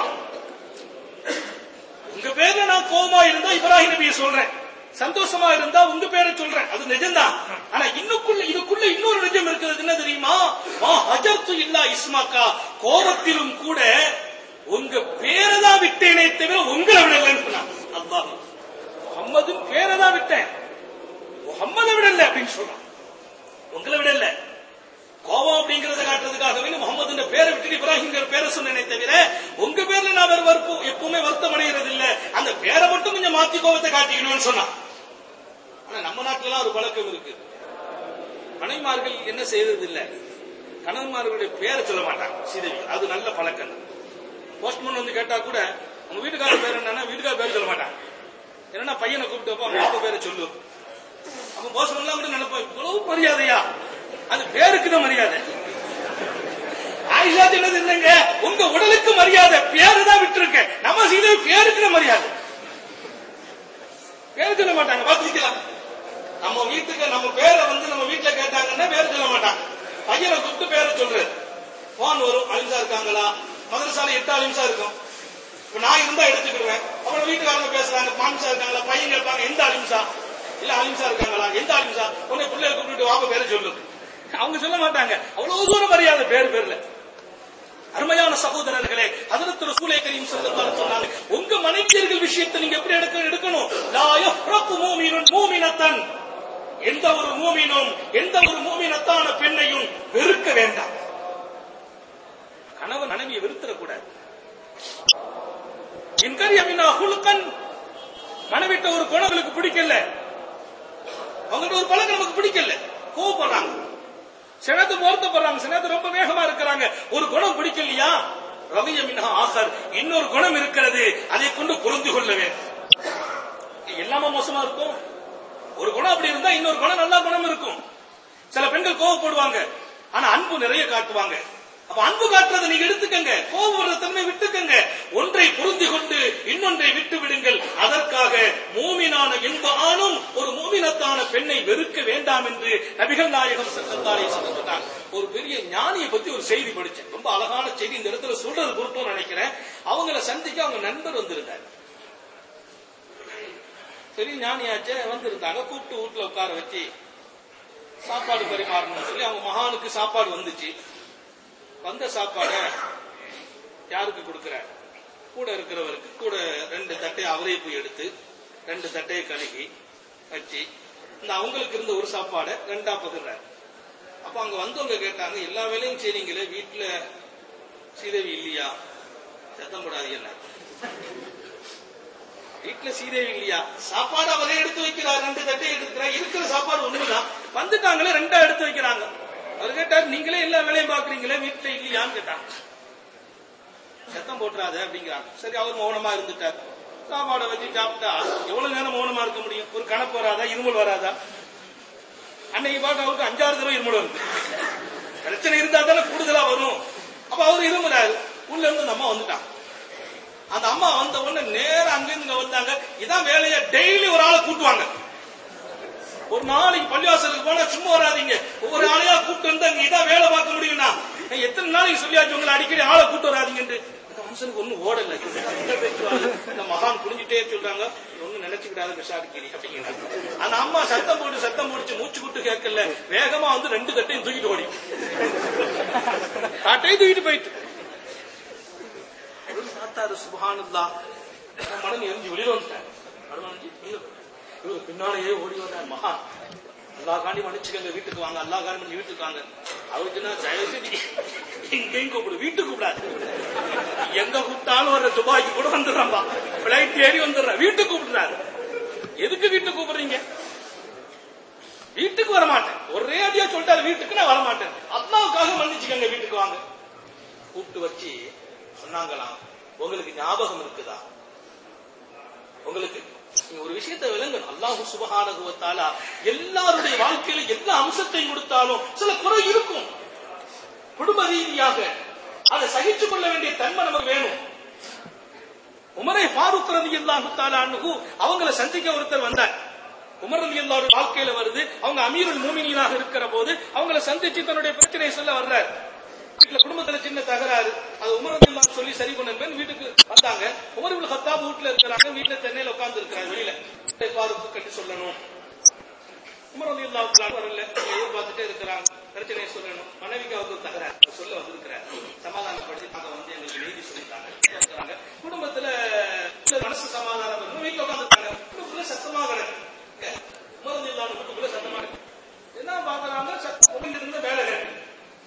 உங்க பேர்ல நான் கோமா இருந்தா இப்ராஹிம் நபியை சொல்றேன் சந்தோஷமா இருந்தா உங்க பேரை சொல்றேன் அது நிஜம்தான் ஆனா இன்னுக்குள்ள இதுக்குள்ள இன்னொரு நிஜம் இருக்கிறது என்ன தெரியுமா மா ஹஜர்து இல்லா இஸ்மாக்கா கோபத்திலும் கூட உங்க பேரை தான் விட்டேனே தவிர உங்களை விடலன்னு சொன்னாங்க அல்லாஹ் முகம்மது பேரை தான் விட்டேன் முகம்மதை விடல அப்படின்னு சொல்றான் உங்களை விடல கோபம் அப்படிங்கறத காட்டுறதுக்காகவே முகமது பேரை விட்டுட்டு இப்ராஹிம்ங்கிற பேரை சொன்னேனே தவிர உங்க பேர்ல நான் வேற வற்பு எப்பவுமே வருத்தம் அடைகிறது இல்ல அந்த பேரை மட்டும் கொஞ்சம் மாத்தி கோபத்தை காட்டிக்கணும்னு சொன்னான் ஆனா நம்ம நாட்டுல ஒரு பழக்கம் இருக்கு மனைமார்கள் என்ன செய்யறது இல்ல கணவன்மார்களுடைய பேரை சொல்ல மாட்டாங்க சீதேவி அது நல்ல பழக்கம் தான் போஸ்ட்மேன் வந்து கேட்டா கூட உங்க வீட்டுக்காரர் பேர் என்னன்னா வீட்டுக்கார பேர் சொல்ல மாட்டாங்க என்னன்னா பையனை கூப்பிட்டு வைப்போம் அவங்க அப்பா பேரை சொல்லு அப்ப போஸ்ட்மேன்லாம் கூட நினைப்போம் இவ்வளவு மரியாதையா அது பேருக்கு தான் மரியாதை ஆயிஷா சொன்னது இல்லைங்க உங்க உடலுக்கு மரியாதை பேரு தான் விட்டுருக்க நம்ம செய்த பேருக்கு தான் மரியாதை பேர் சொல்ல மாட்டாங்க பாத்துக்கலாம் நம்ம வீட்டுக்கு நம்ம பேரை வந்து நம்ம வீட்டுல கேட்டாங்கன்னா பேர் சொல்ல மாட்டாங்க பையனை கூப்பிட்டு பேரை சொல்றது போன் வரும் அலிம்சா இருக்காங்களா மதரசால எட்டு அலிம்சா இருக்கும் இப்ப நான் இருந்தா எடுத்துக்கிடுவேன் அப்புறம் வீட்டுக்காரங்க பேசுறாங்க மாமிசா இருக்காங்களா பையன் கேட்பாங்க எந்த அலிம்சா இல்ல அலிம்சா இருக்காங்களா எந்த அலிம்சா உன்னை பிள்ளைய கூப்பிட்டு வாப்ப பேரை சொல்லு அவங்க சொல்ல மாட்டாங்க அவ்வளவு தூரம் மரியாதை பேர் பேர்ல அருமையான சகோதரர்களே அதற்கு ரசூலை கரீம் ஸல்லல்லாஹு அலைஹி சொன்னாங்க உங்க மனைவியர்கள் விஷயத்தை நீங்க எப்படி எடுக்க எடுக்கணும் லா யஃப்ரகு மூமினுன் மூமினத்தன் எந்த ஒரு மூமினும் எந்த ஒரு மூமினத்தான பெண்ணையும் வெறுக்க வேண்டாம் கணவன் மனைவியை வெறுத்துடக்கூடாது இன்கரி அமினா ஹுலுக்கன் மனைவிட்ட ஒரு குணம் உங்களுக்கு பிடிக்கல அவங்கள்ட்ட ஒரு பழக்கம் நமக்கு பிடிக்கல கோவப்படுறாங்க சினத்து வருத்தப்படுறாங்க சினத்து ரொம்ப வேகமா இருக்கிறாங்க ஒரு குணம் பிடிக்கலையா ரவிய மின்ஹா ஆகர் இன்னொரு குணம் இருக்கிறது அதை கொண்டு பொருந்து கொள்ள வேண்டும் எல்லாமே மோசமா இருக்கும் ஒரு குணம் அப்படி இருந்தா இன்னொரு குணம் நல்ல குணம் இருக்கும் சில பெண்கள் கோவப்படுவாங்க ஆனா அன்பு நிறைய காட்டுவாங்க அப்ப அன்பு காட்டுறதை நீங்க எடுத்துக்கங்க கோபப்படுற தன்மை விட்டுக்கங்க ஒன்றை பொருந்தி கொண்டு இன்னொன்றை விட்டு விடுங்கள் அதற்காக மூமினான எந்த ஆணும் ஒரு மூமினத்தான பெண்ணை வெறுக்க வேண்டாம் என்று நபிகள் நாயகம் சங்கத்தாரை சொன்னார் ஒரு பெரிய ஞானியை பத்தி ஒரு செய்தி படிச்சேன் ரொம்ப அழகான செய்தி இந்த இடத்துல சொல்றது பொருத்தம் நினைக்கிறேன் அவங்கள சந்திக்க அவங்க நண்பர் வந்திருந்தார் சரி ஞானியாச்சே வந்திருந்தாங்க கூப்பிட்டு வீட்டுல உட்கார வச்சு சாப்பாடு பரிமாறணும்னு சொல்லி அவங்க மகானுக்கு சாப்பாடு வந்துச்சு வந்த சாப்பாட யாருக்கு கொடுக்கிறார் கூட இருக்கிறவருக்கு கூட ரெண்டு தட்டையை அவரே போய் எடுத்து ரெண்டு தட்டையை கழுகி வச்சு இந்த அவங்களுக்கு இருந்த ஒரு சாப்பாடை ரெண்டா பகிர்றாரு அப்ப அங்க வந்தவங்க கேட்டாங்க எல்லா வேலையும் செய்றீங்களே வீட்டுல சீதேவி இல்லையா சத்தம் போடாதீங்க வீட்டுல சீதேவி இல்லையா சாப்பாடு அவரே எடுத்து வைக்கிறார் ரெண்டு தட்டை எடுக்கிறார் இருக்கிற சாப்பாடு ஒண்ணுதான் வந்துட்டாங்களே ரெண்டா எடுத்து வைக்கிறாங்க அவர் கேட்டார் நீங்களே எல்லா வேலையும் பாக்குறீங்களே வீட்டுல இல்லையான்னு கேட்டாங்க சத்தம் போட்டுறாத அப்படிங்கிறாங்க சரி அவர் மௌனமா இருந்துட்டார் சாப்பாடை வச்சு சாப்பிட்டா எவ்வளவு நேரம் மௌனமா இருக்க முடியும் ஒரு கணக்கு வராதா இருமல் வராதா அன்னைக்கு பார்க்க அவருக்கு அஞ்சாறு தடவை இருமல் வருது பிரச்சனை இருந்தா தானே கூடுதலா வரும் அப்ப அவர் இருமுறாரு உள்ள இருந்து அந்த அம்மா வந்துட்டான் அந்த அம்மா வந்த உடனே நேரா அங்கிருந்து இங்க வந்தாங்க இதான் வேலையா டெய்லி ஒரு ஆளை கூட்டுவாங்க ஒரு நாளைக்கு பள்ளிவாசலுக்கு போனா சும்மா வராதீங்க ஒவ்வொரு ஆளையா கூப்பிட்டு வந்து அங்க இதான் வேலை பார்க்க முடியும்னா நான் எத்தனை நாளைக்கு சொல்லியாச்சு உங்களை அடிக்கடி ஆளை கூட்டு வராதீங்கன்ட்டு அந்த மனுஷனுக்கு ஒண்ணும் ஓடல என்ன பேசுவாங்க இந்த மகான் புரிஞ்சுட்டே சொல்றாங்க ஒண்ணும் நினைச்சுக்கிடாத விஷாடிக்கிறீ அப்படிங்கிறாங்க அந்த அம்மா சத்தம் போட்டு சத்தம் போட்டு மூச்சு கூட்டு கேட்கல வேகமா வந்து ரெண்டு தட்டையும் தூக்கிட்டு ஓடி தட்டையும் தூக்கிட்டு போயிட்டு பார்த்தாரு சுபஹானல்லா மடங்கு எரிஞ்சு வெளியில வந்துட்டார் மடங்கு இவரு பின்னாலேயே ஓடி வந்தார் மகா அல்லா காண்டி மன்னிச்சுக்கங்க வீட்டுக்கு வாங்க அல்லா காண்டி மன்னிச்சு வீட்டுக்கு வாங்க அவருக்கு என்ன தயவு எங்கேயும் கூப்பிடு வீட்டுக்கு கூப்பிடாது எங்க கூப்பிட்டாலும் வர்ற துபாய்க்கு கூட வந்துடுறான்பா பிளைட் ஏறி வந்துடுறேன் வீட்டுக்கு கூப்பிடுறாரு எதுக்கு வீட்டுக்கு கூப்பிடுறீங்க வீட்டுக்கு வர மாட்டேன் ஒரே அடியா சொல்லிட்டாரு வீட்டுக்கு நான் வர மாட்டேன் அல்லாவுக்காக மன்னிச்சுக்கங்க வீட்டுக்கு வாங்க கூப்பிட்டு வச்சு சொன்னாங்களாம் உங்களுக்கு ஞாபகம் இருக்குதா உங்களுக்கு நீங்க ஒரு விஷயத்தை விளங்கணும் அல்லாஹு சுபஹானகுவத்தால எல்லாருடைய வாழ்க்கையில எல்லா அம்சத்தையும் கொடுத்தாலும் சில குறை இருக்கும் குடும்ப ரீதியாக அதை சகித்துக் கொள்ள வேண்டிய தன்மை நமக்கு வேணும் உமரை ஃபாரூக் ரதி அல்லாஹு தாலானு அவங்கள சந்திக்க ஒருத்தர் வந்தார் உமர் ரதி அல்லாஹ் வாழ்க்கையில வருது அவங்க அமீருல் மூமினியாக இருக்கிற போது அவங்கள சந்திச்சு தன்னுடைய பிரச்சனையை சொல்ல வர்றார் வீட்டுல குடும்பத்துல சின்ன தகராறு அது உமரதில்லாம் சொல்லி சரி பண்ணு வீட்டுக்கு வந்தாங்க உமர் ஹத்தாப் வீட்டுல இருக்கிறாங்க வீட்டுல சென்னையில உட்கார்ந்து இருக்கிறாங்க வெளியில பாருக்கு கட்டி சொல்லணும் உமரதில்லா வரல எதிர்பார்த்துட்டே இருக்கிறாங்க பிரச்சனையை சொல்லணும் மனைவிக்கு அவருக்கு தகராறு சொல்ல வந்திருக்கிறார் சமாதானப்படுத்தி நாங்க வந்து எங்களுக்கு நீதி சொல்லிட்டாங்க இருக்கிறாங்க குடும்பத்துல மனசு சமாதானம் பண்ணணும் வீட்டுல உட்காந்துருக்காங்க வீட்டுக்குள்ள சத்தமாக உமரதில்லா வீட்டுக்குள்ள சத்தமா இருக்கு என்ன பாக்குறாங்க சத்தம் இருந்த வேலை கேட்டு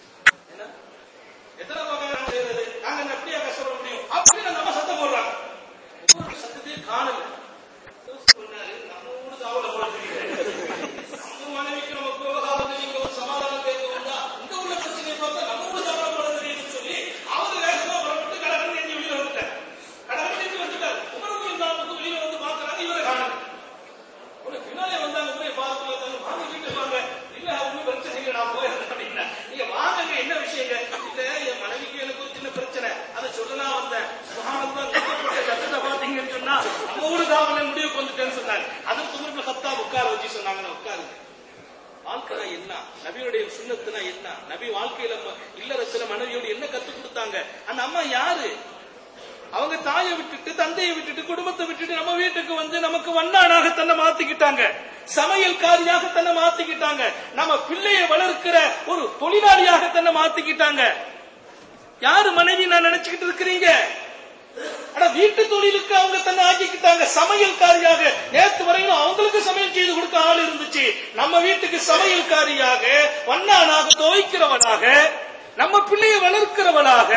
எத்தனை பக்கம் செய்யறது நாங்க என்ன எப்படியா கஷ்டப்பட முடியும் அப்படின்னு நம்ம சத்தம் போடுறாங்க சத்தத்தையே காணல சொன்னாரு நம்ம ஊருக்கு அவளை நம்ம மனைவிக்கு நம்ம விவகாரத்தை நீங்க ஒரு சமாதானம் கேட்க வந்தா இந்த உள்ள பிரச்சனை பார்த்தா நம்ம ஊருக்கு அவளை தெரியும்னு சொல்லி அவரு வேகமா புறப்பட்டு கடற்கரை நெஞ்சு வெளியில வந்துட்டார் கடற்கரை நெஞ்சு வந்துட்டார் உமருக்கு இல்லாமக்கு வெளியில வந்து பாக்குறாங்க இவரை காணல உனக்கு பின்னாலே வந்தாங்க போய் பார்த்து வந்தாங்க வாங்க வீட்டுக்கு வாங்க இல்ல அவங்க பிரச்சனைங்க நான் போயிருந்தேன் அப்படின்னா நீங்க வாங்க என்ன விஷயங்க இல்ல என் மனைவிக்கு எனக்கு ஒரு சின்ன பிரச்சனை அதை சொல்லலாம் வந்தேன் சுகானந்தம் நீக்கப்பட்ட சட்டத்தை பாத்தீங்கன்னு சொன்னா நம்ம ஊரு காவல முடிவுக்கு வந்துட்டேன்னு சொன்னாங்க அது சுமர்ல சத்தா உட்கார வச்சு சொன்னாங்க உட்காருங்க வாழ்க்கை என்ன நபியுடைய சுண்ணத்துனா என்ன நபி வாழ்க்கையில இல்லறத்துல மனைவியோடு என்ன கத்து கொடுத்தாங்க அந்த அம்மா யாரு அவங்க தாயை விட்டுட்டு தந்தையை விட்டுட்டு குடும்பத்தை விட்டுட்டு நம்ம வீட்டுக்கு வந்து நமக்கு வண்ணானாக தன்னை மாத்திக்கிட்டாங்க சமையல்காரியாக தன்னை மாத்திக்கிட்டாங்க நம்ம பிள்ளையை வளர்க்கிற ஒரு தொழிலாளியாக தன்னை மாத்திக்கிட்டாங்க யாரு மனைவி நான் நினைச்சுக்கிட்டு இருக்கிறீங்க ஆனா வீட்டு தொழிலுக்கு அவங்க தன்னை ஆக்கிக்கிட்டாங்க சமையல்காரியாக நேத்து வரையிலும் அவங்களுக்கு சமையல் செய்து கொடுக்க ஆள் இருந்துச்சு நம்ம வீட்டுக்கு சமையல்காரியாக வண்ணானாக துவைக்கிறவனாக நம்ம பிள்ளையை வளர்க்கிறவனாக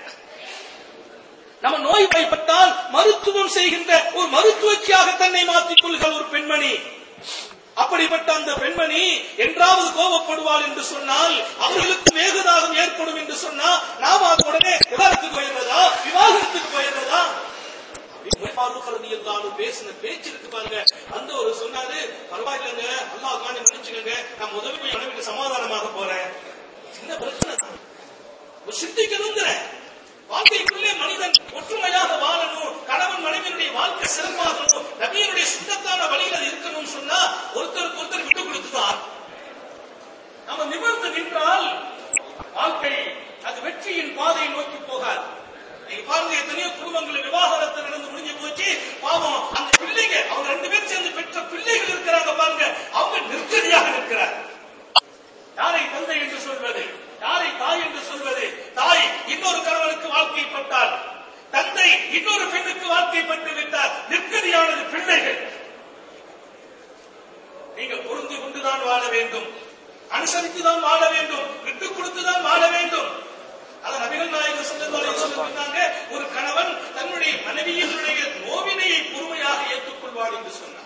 நம்ம நோய் வாய்ப்பட்டால் மருத்துவம் செய்கின்ற ஒரு மருத்துவச்சியாக தன்னை மாற்றிக் கொள்கிற ஒரு பெண்மணி அப்படிப்பட்ட அந்த பெண்மணி என்றாவது கோபப்படுவாள் என்று சொன்னால் அவர்களுக்கு வேகுதாகம் ஏற்படும் என்று சொன்னா நாம அது உடனே விவாதத்துக்கு போயிடுறதா விவாகரத்துக்கு போயிடுறதா இருந்தாலும் பேசின பேச்சு இருக்கு பாருங்க அந்த ஒரு சொன்னாரு பரவாயில்லைங்க அல்லாஹ் காணி மன்னிச்சுக்கங்க நான் முதல்ல போய் மனைவிக்கு சமாதானமாக போறேன் சின்ன பிரச்சனை தான் ஒரு சிந்திக்கணுங்கிற வாழ்க்கைக்குள்ளே மனிதன் ஒற்றுமையாக வாழணும் கணவன் மனைவியினுடைய வாழ்க்கை சிறப்பாகணும் நபியினுடைய சுத்தத்தான வழியில் அது இருக்கணும்னு சொன்னா ஒருத்தருக்கு ஒருத்தர் விட்டு கொடுத்துதான் நம்ம நிமிர்ந்து நின்றால் வாழ்க்கை அது வெற்றியின் பாதையை நோக்கி போகாது நீங்க பாருங்க எத்தனையோ குடும்பங்கள் விவாகரத்து நடந்து முடிஞ்சு போச்சு பாவம் அந்த பிள்ளைங்க அவங்க ரெண்டு பேரும் சேர்ந்து பெற்ற பிள்ளைகள் இருக்கிறாங்க பாருங்க அவங்க நிர்கதியாக நிற்கிறாங்க யாரை தந்தை என்று சொல்வது யாரை தாய் என்று சொல்வது தாய் இன்னொரு கணவனுக்கு வாழ்க்கைப்பட்டால் தந்தை இன்னொரு பெண்ணுக்கு வாழ்க்கைப்பட்டு விட்டால் நிற்கதியானது பிள்ளைகள் நீங்கள் பொருந்து கொண்டுதான் வாழ வேண்டும் அனுசரித்துதான் வாழ வேண்டும் விட்டுக் கொடுத்துதான் வாழ வேண்டும் அது நபிகள் நாயகர் ஸல்லல்லாஹு சொன்னாங்க ஒரு கணவன் தன்னுடைய மனைவியினுடைய நோவினையை பொறுமையாக ஏற்றுக்கொள்வார் என்று சொன்னார்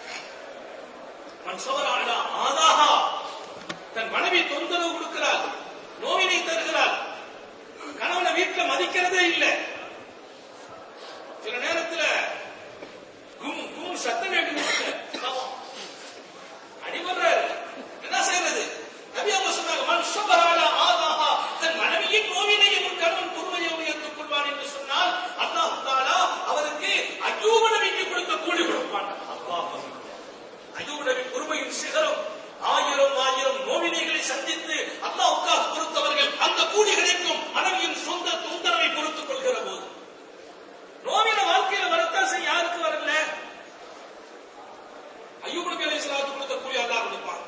மன் சபர ஆதாஹா தன் மனைவி தொந்தரவு கொடுக்கிறார் நோவினை தருகிறார் கணவனை வீட்டுல மதிக்கிறதே இல்லை சில நேரத்துல கும் கும் சத்தம் கேட்குது பாவம். அடிபடுறாரு என்ன செய்யறது நபி அவங்க சொன்னாங்க மன் சபரால ஆதாஹா தன் மனைவியின் நோவினையும் ஒரு கணவன் பொறுமையை உயர்த்துக் கொள்வான் என்று சொன்னால் அல்லாஹ் தாலா அவருக்கு அய்யூப நபிக்கு கொடுத்த கூலி கொடுப்பான் அல்லாஹ் அய்யூப நபி பொறுமையின் சிகரம் ஆயிரம் ஆயிரம் நோவினைகளை சந்தித்து அல்லாஹ்வுக்காக பொறுத்தவர்கள் அந்த கூலி கிடைக்கும் மனைவியின் சொந்த தொந்தரவை பொறுத்துக் கொள்கிற போது நோவின வாழ்க்கையில வரத்தான் செய்ய யாருக்கு வரல ஐயூப் நபி அலைஹிஸ்ஸலாத்து கொடுத்த கூலி அல்லாஹ் கொடுப்பான்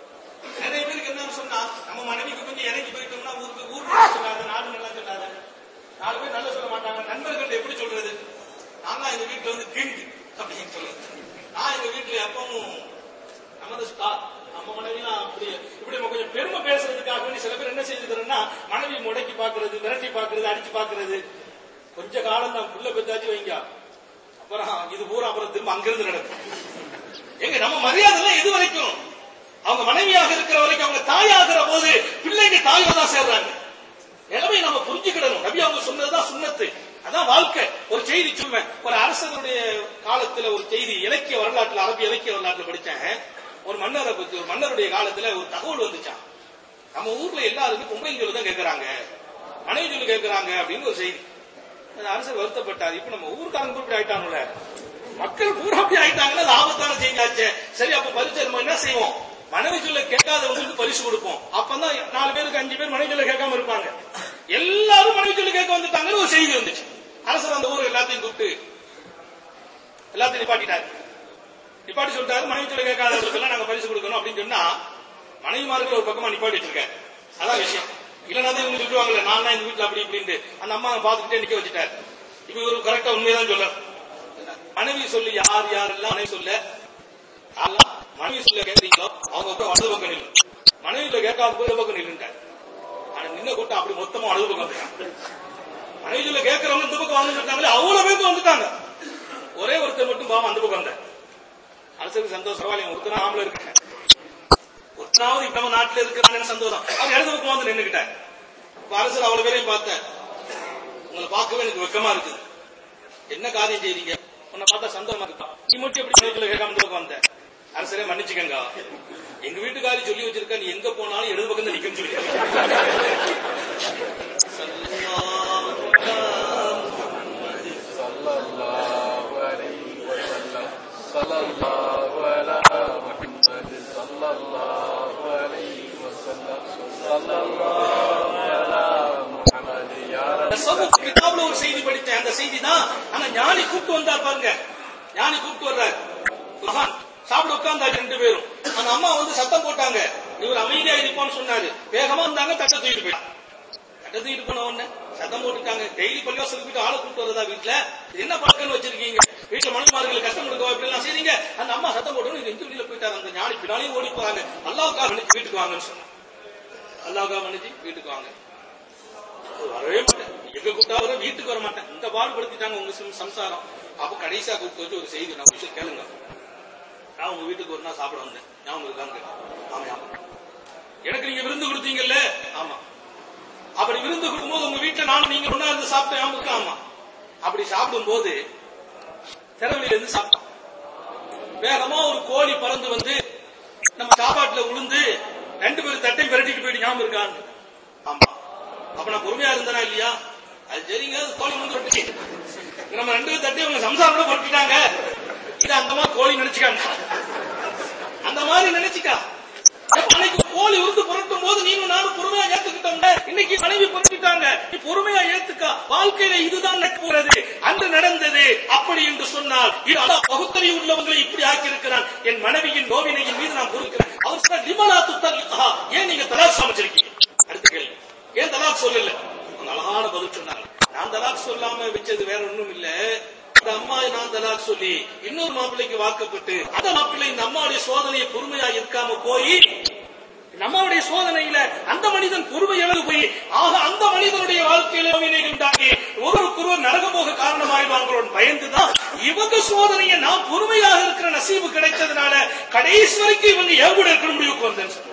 நிறைய பேருக்கு என்னன்னு சொன்னா நம்ம மனைவிக்கு கொஞ்சம் இறங்கி போயிட்டோம்னா ஊருக்கு ஊர் நல்லா சொல்லாத நாடு நல்லா சொல்லாத நாலு பேர் நல்லா சொல்ல மாட்டாங்க நண்பர்கள் எப்படி சொல்றது நான் தான் எங்க வீட்டுல வந்து கிங் அப்படின்னு சொல்லுறது நான் எங்க வீட்டுல எப்பவும் நமது ஸ்டார் நம்ம மனைவிலாம் அப்படி இப்படி நம்ம கொஞ்சம் பெருமை பேசுறதுக்காக வேண்டி சில பேர் என்ன செய்யுதுன்னா மனைவி முடக்கி பாக்குறது மிரட்டி பாக்குறது அடிச்சு பாக்குறது கொஞ்ச காலம் தான் புள்ள பெத்தாச்சு வைங்க அப்புறம் இது பூரா அப்புறம் திரும்ப அங்கிருந்து நடக்கும் எங்க நம்ம மரியாதை எது வரைக்கும் அவங்க மனைவியாக இருக்கிற வரைக்கும் அவங்க தாயாகிற போது பிள்ளைங்க தாயோட தான் சேர்றாங்க நிலைமை நம்ம புரிஞ்சுக்கிடணும் நபி அவங்க சொன்னதுதான் சுண்ணத்து அதான் வாழ்க்கை ஒரு செய்தி சொல்வேன் ஒரு அரசனுடைய காலத்துல ஒரு செய்தி இலக்கிய வரலாற்றுல அரபி இலக்கிய வரலாற்றுல படிச்சேன் ஒரு மன்னரை பத்தி ஒரு மன்னருடைய காலத்துல ஒரு தகவல் வந்துச்சான் நம்ம ஊர்ல எல்லாருக்கும் பொம்பளை சொல்லி தான் கேட்கறாங்க மனைவி சொல்லி கேட்கறாங்க அப்படின்னு ஒரு செய்தி அந்த அரசர் வருத்தப்பட்டார் இப்ப நம்ம ஊருக்காரங்க கூட இப்படி ஆயிட்டாங்கல்ல மக்கள் பூரா அப்படி ஆயிட்டாங்கன்னா அது ஆபத்தான செய்தியாச்சே சரி அப்ப பரிசு நம்ம என்ன செய்வோம் மனைவி சொல்ல கேட்காதவங்களுக்கு பரிசு கொடுப்போம் அப்பதான் நாலு பேருக்கு அஞ்சு பேர் மனைவி சொல்ல கேட்காம இருப்பாங்க எல்லாரும் மனைவி சொல்ல கேட்க வந்துட்டாங்கன்னு ஒரு செய்தி வந்துச்சு அரசர் அந்த ஊர் எல்லாத்தையும் கூப்பிட்டு எல்லாத்தையும் நிப்பாட்டிட்டாரு நிப்பாட்டி சொல்லிட்டாரு மனைவி சொல்ல கேட்காதவர்களுக்கெல்லாம் நாங்க பரிசு கொடுக்கணும் அப்படின்னு சொன்னா மனைவிமார்கள் ஒரு பக்கமா நிப்பாட்டி வச்சிருக்காரு அதான் விஷயம் இல்லைன்னா தான் இவங்க சொல்லுவாங்கல்ல நான் தான் எங்க வீட்டுல அப்படி இப்படின்ட்டு அந்த அம்மா பாத்துக்கிட்டே நிக்க வச்சுட்டாரு இப்ப இவரு கரெக்டா உண்மைதான் சொல்ல மனைவி சொல்லி யார் யாரெல்லாம் மனைவி சொல்ல யாரெல்லாம் மனைவி சொல்ல கேட்கறீங்களோ அவங்க போய் வலது பக்கம் நில்லு மனைவி சொல்ல கேட்காத போய் இடது பக்கம் நில்லுட்டார் ஆனா நின்ன கூட்டம் அப்படி மொத்தமா வலது பக்கம் வந்துட்டாங்க மனைவி சொல்ல கேட்கறவங்க இந்த பக்கம் வந்து சொல்லிட்டாங்களே அவ்வளவு பேருக்கு வந்துட்டாங்க ஒரே ஒருத்தர் மட்டும் பாவம் அந்த பக்கம் வந்தார் அரசுக்கு சந்தோஷம் பரவாயில்ல ஒருத்தர் ஆம்பளை இருக்கேன் ஒருத்தனாவது இப்ப நம்ம நாட்டுல இருக்கிறாங்கன்னு சந்தோஷம் அவர் இடது பக்கம் வந்து நின்னுக்கிட்டார் இப்ப அரசர் அவ்வளவு பேரையும் பார்த்தேன் உங்களை பார்க்கவே எனக்கு வெக்கமா இருக்குது என்ன காரியம் செய்றீங்க உன்னை பார்த்தா சந்தோஷமா இருக்கா நீ மட்டும் எப்படி நேரத்துல கேட்காம இந்த பக்கம் வந்த அரசரே மன்னிச்சுக்கங்க எங்க வீட்டுக்காரி சொல்லி வச்சிருக்க நீ எங்க போனாலும் இடது பக்கம் தான் நிக்கும் சொல்லி صلى الله عليه وسلم صلى الله على محمد صلى الله عليه وسلم صلى الله على محمد يا அந்த رب சமூக கிதாப்ல ஒரு செய்தி படித்தேன் அந்த செய்தி தான் ஆனா ஞானி கூப்பிட்டு வந்தார் பாருங்க ஞானி கூப்பிட்டு வர்றாரு மகான் சாப்பிட உட்கார்ந்தாங்க ரெண்டு பேரும் அந்த அம்மா வந்து சத்தம் போட்டாங்க இவர் அமைதியா இருப்பான்னு சொன்னாரு வேகமா வந்தாங்க தட்டை தூக்கிட்டு போயிட்டாங்க தட்டை தூக்கிட்டு போன உடனே சத்தம் போட்டுட்டாங்க டெய்லி பள்ளிவாசல் போயிட்டு ஆளை கூப்பிட்டு வரதா வீட்டுல இது என்ன பழக்கம்னு வச்சிருக்கீங்க வீட்டுல மனுமார்களுக்கு கஷ்டம் கொடுக்க இப்படி எல்லாம் செய்றீங்க அந்த அம்மா சத்தம் போட்டு இது எந்த வெளியில போயிட்டாங்க அந்த ஞானி பின்னாலையும் ஓடி போறாங்க அல்லாவுக்காக நினைச்சு வீட்டுக்கு வாங்கன்னு சொன்னாங்க அல்லாவுக்காக நினைச்சு வீட்டுக்கு வாங்க வரவே மாட்டேன் எங்க கூப்பிட்டா வர வீட்டுக்கு வர மாட்டேன் இந்த பாடுபடுத்திட்டாங்க உங்க சம்- சம்சாரம் அப்ப கடைசியா கூப்பிட்டு வச்சு ஒரு செய்தி நான் விஷயம் கேளுங்க நான் உங்க வீட்டுக்கு ஒரு நாள் சாப்பிட வந்தேன் ஞாபகம் இருக்கான்னு கேட்டேன் ஆமா ஞாபகம். எனக்கு நீங்க விருந்து கொடுத்தீங்கல்ல ஆமா அப்படி விருந்து கொடுக்கும்போது உங்க வீட்டுல நானும் நீங்க ஒண்ணா இருந்து சாப்பிட்டேன் ஞாபகம் இருக்கா? ஆமா அப்படி சாப்பிடும் போது திறமையில இருந்து சாப்பிட்டோம் வேகமா ஒரு கோழி பறந்து வந்து நம்ம சாப்பாட்டுல உளுந்து ரெண்டு பேரும் தட்டை விரட்டிட்டு போயிட்டு ஞாபகம் இருக்கான்னு ஆமா அப்ப நான் பொறுமையா இருந்தனா இல்லையா அது சரிங்க அது கோழி வந்து விட்டுச்சு நம்ம ரெண்டு பேரும் தட்டி அவங்க சம்சாரம் கூட போட்டுட்டாங்க இது அந்த மாதிரி கோழி நினைச்சுக்காங்க அந்த மாதிரி நினைச்சுக்கா அப்ப அன்னைக்கு கோழி உருந்து புரட்டும் போது நீனும் நானும் பொறுமையா ஏத்துக்கிட்டோம்ல இன்னைக்கு மனைவி புரட்டிட்டாங்க நீ பொறுமையா ஏத்துக்கா வாழ்க்கையில இதுதான் நடக்கிறது அன்று நடந்தது அப்படி என்று சொன்னால் இது அல்லாஹ் பகுத்தறிவு உள்ளவங்களை இப்படி ஆக்கி இருக்கிறான் என் மனைவியின் நோவினையின் மீது நான் பொறுக்கிறேன் அவர் சொன்னார் லிமலா துத்தல் ஏன் நீங்க தலாக் சமைச்சிருக்கீங்க அடுத்த கேள்வி ஏன் தலாக் சொல்லல அவங்க அழகான பதில் சொன்னாங்க நான் தலாக் சொல்லாம வச்சது வேற ஒண்ணும் இல்ல அந்த அம்மா நான் தலாக் சொல்லி இன்னொரு மாப்பிள்ளைக்கு வாக்கப்பட்டு அந்த மாப்பிள்ளை இந்த அம்மாவுடைய சோதனையை பொறுமையா இருக்காம போய் நம்மளுடைய சோதனையில அந்த மனிதன் பொறுமை இழந்து போய் ஆக அந்த மனிதனுடைய வாழ்க்கையில வினைகள் உண்டாகி ஒருவருக்கொருவர் நரகம் போக காரணமாயிடுவாங்களோட பயந்துதான் இவங்க சோதனையை நான் பொறுமையாக இருக்கிற நசீபு கிடைத்ததுனால கடைசி வரைக்கும் இவங்க என் கூட இருக்கிற முடிவுக்கு வந்தேன்னு சொல்றாங்க.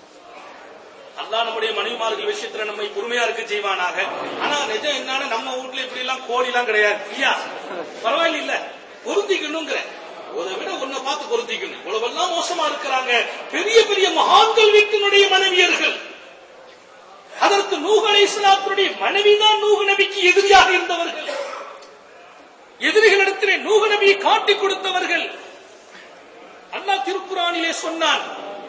அல்லாஹ் நம்முடைய மனைவிமார்கள் விஷயத்துல நம்மை பொறுமையா இருக்க செய்வானாக ஆனா நிஜம் என்னன்னா நம்ம வீட்ல இப்படி எல்லாம் கோழி எல்லாம் கிடையாது இல்லையா பரவாயில்ல இல்ல பொருந்திக்கணுங்கிற அதை விட உன்னை பார்த்து பொருந்திக்கணும் இவ்வளவெல்லாம் மோசமா இருக்கிறாங்க பெரிய பெரிய மகான்கள் வீட்டினுடைய மனைவியர்கள் அதற்கு நூஹ் அலைஹிஸ்ஸலாத்துடைய மனைவிதான் நூஹ் நபிக்கு எதிரியாக இருந்தவர்கள் எதிரிகளிடத்திலே நூஹ் நபியை காட்டிக் கொடுத்தவர்கள் அல்லாஹ் திருக்குறானிலே சொன்னான்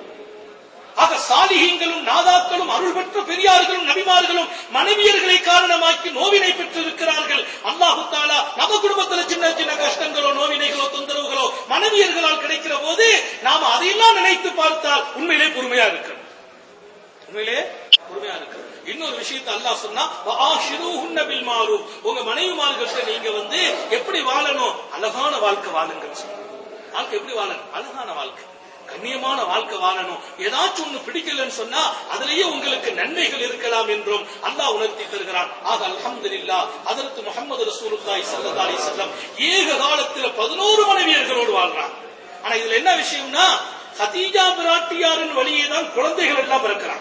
ஆக சாலிகங்களும் நாதாக்களும் அருள் பெற்ற பெரியார்களும் நபிமார்களும் மனைவியர்களை காரணமாக்கி நோவினை பெற்றிருக்கிறார்கள் அல்லாஹு தாலா நம்ம குடும்பத்துல சின்ன சின்ன கஷ்டங்களோ நோவினைகளோ தொந்தரவுகளோ மனைவியர்களால் கிடைக்கிற போது நாம அதையெல்லாம் நினைத்து பார்த்தால் உண்மையிலே பொறுமையா இருக்கிறோம் உண்மையிலே பொறுமையா இருக்கிறோம் இன்னொரு விஷயத்தை அல்லாஹ் சொன்னா "வஆஷிரூஹுன்ன பில் மாரூஃப்." உங்க மனைவிமார்கள்ட்ட நீங்க வந்து எப்படி வாழணும் அழகான வாழ்க்கை வாழுங்கன்னு சொல்றாங்க. வாழ்க்கை எப்படி வாழணும் அழகான வாழ்க்கை கண்ணியமான வாழ்க்கை வாழணும் ஏதாச்சும் ஒண்ணு பிடிக்கலன்னு சொன்னா அதுலயே உங்களுக்கு நன்மைகள் இருக்கலாம் என்றும் அல்லாஹ் உணர்த்தி தருகிறான் ஆக அல்ஹம்துலில்லாஹ் அதற்கு முகமது ரசூலுல்லாஹி ஸல்லல்லாஹு அலைஹி வஸல்லம் ஏக காலத்துல 11 மனைவியர்களோடு வாழ்றான் ஆனா இதுல என்ன விஷயம்னா ஹதீஜா பிராட்டியாரின் வழியே தான் குழந்தைகள் எல்லாம் பிறக்கிறாங்க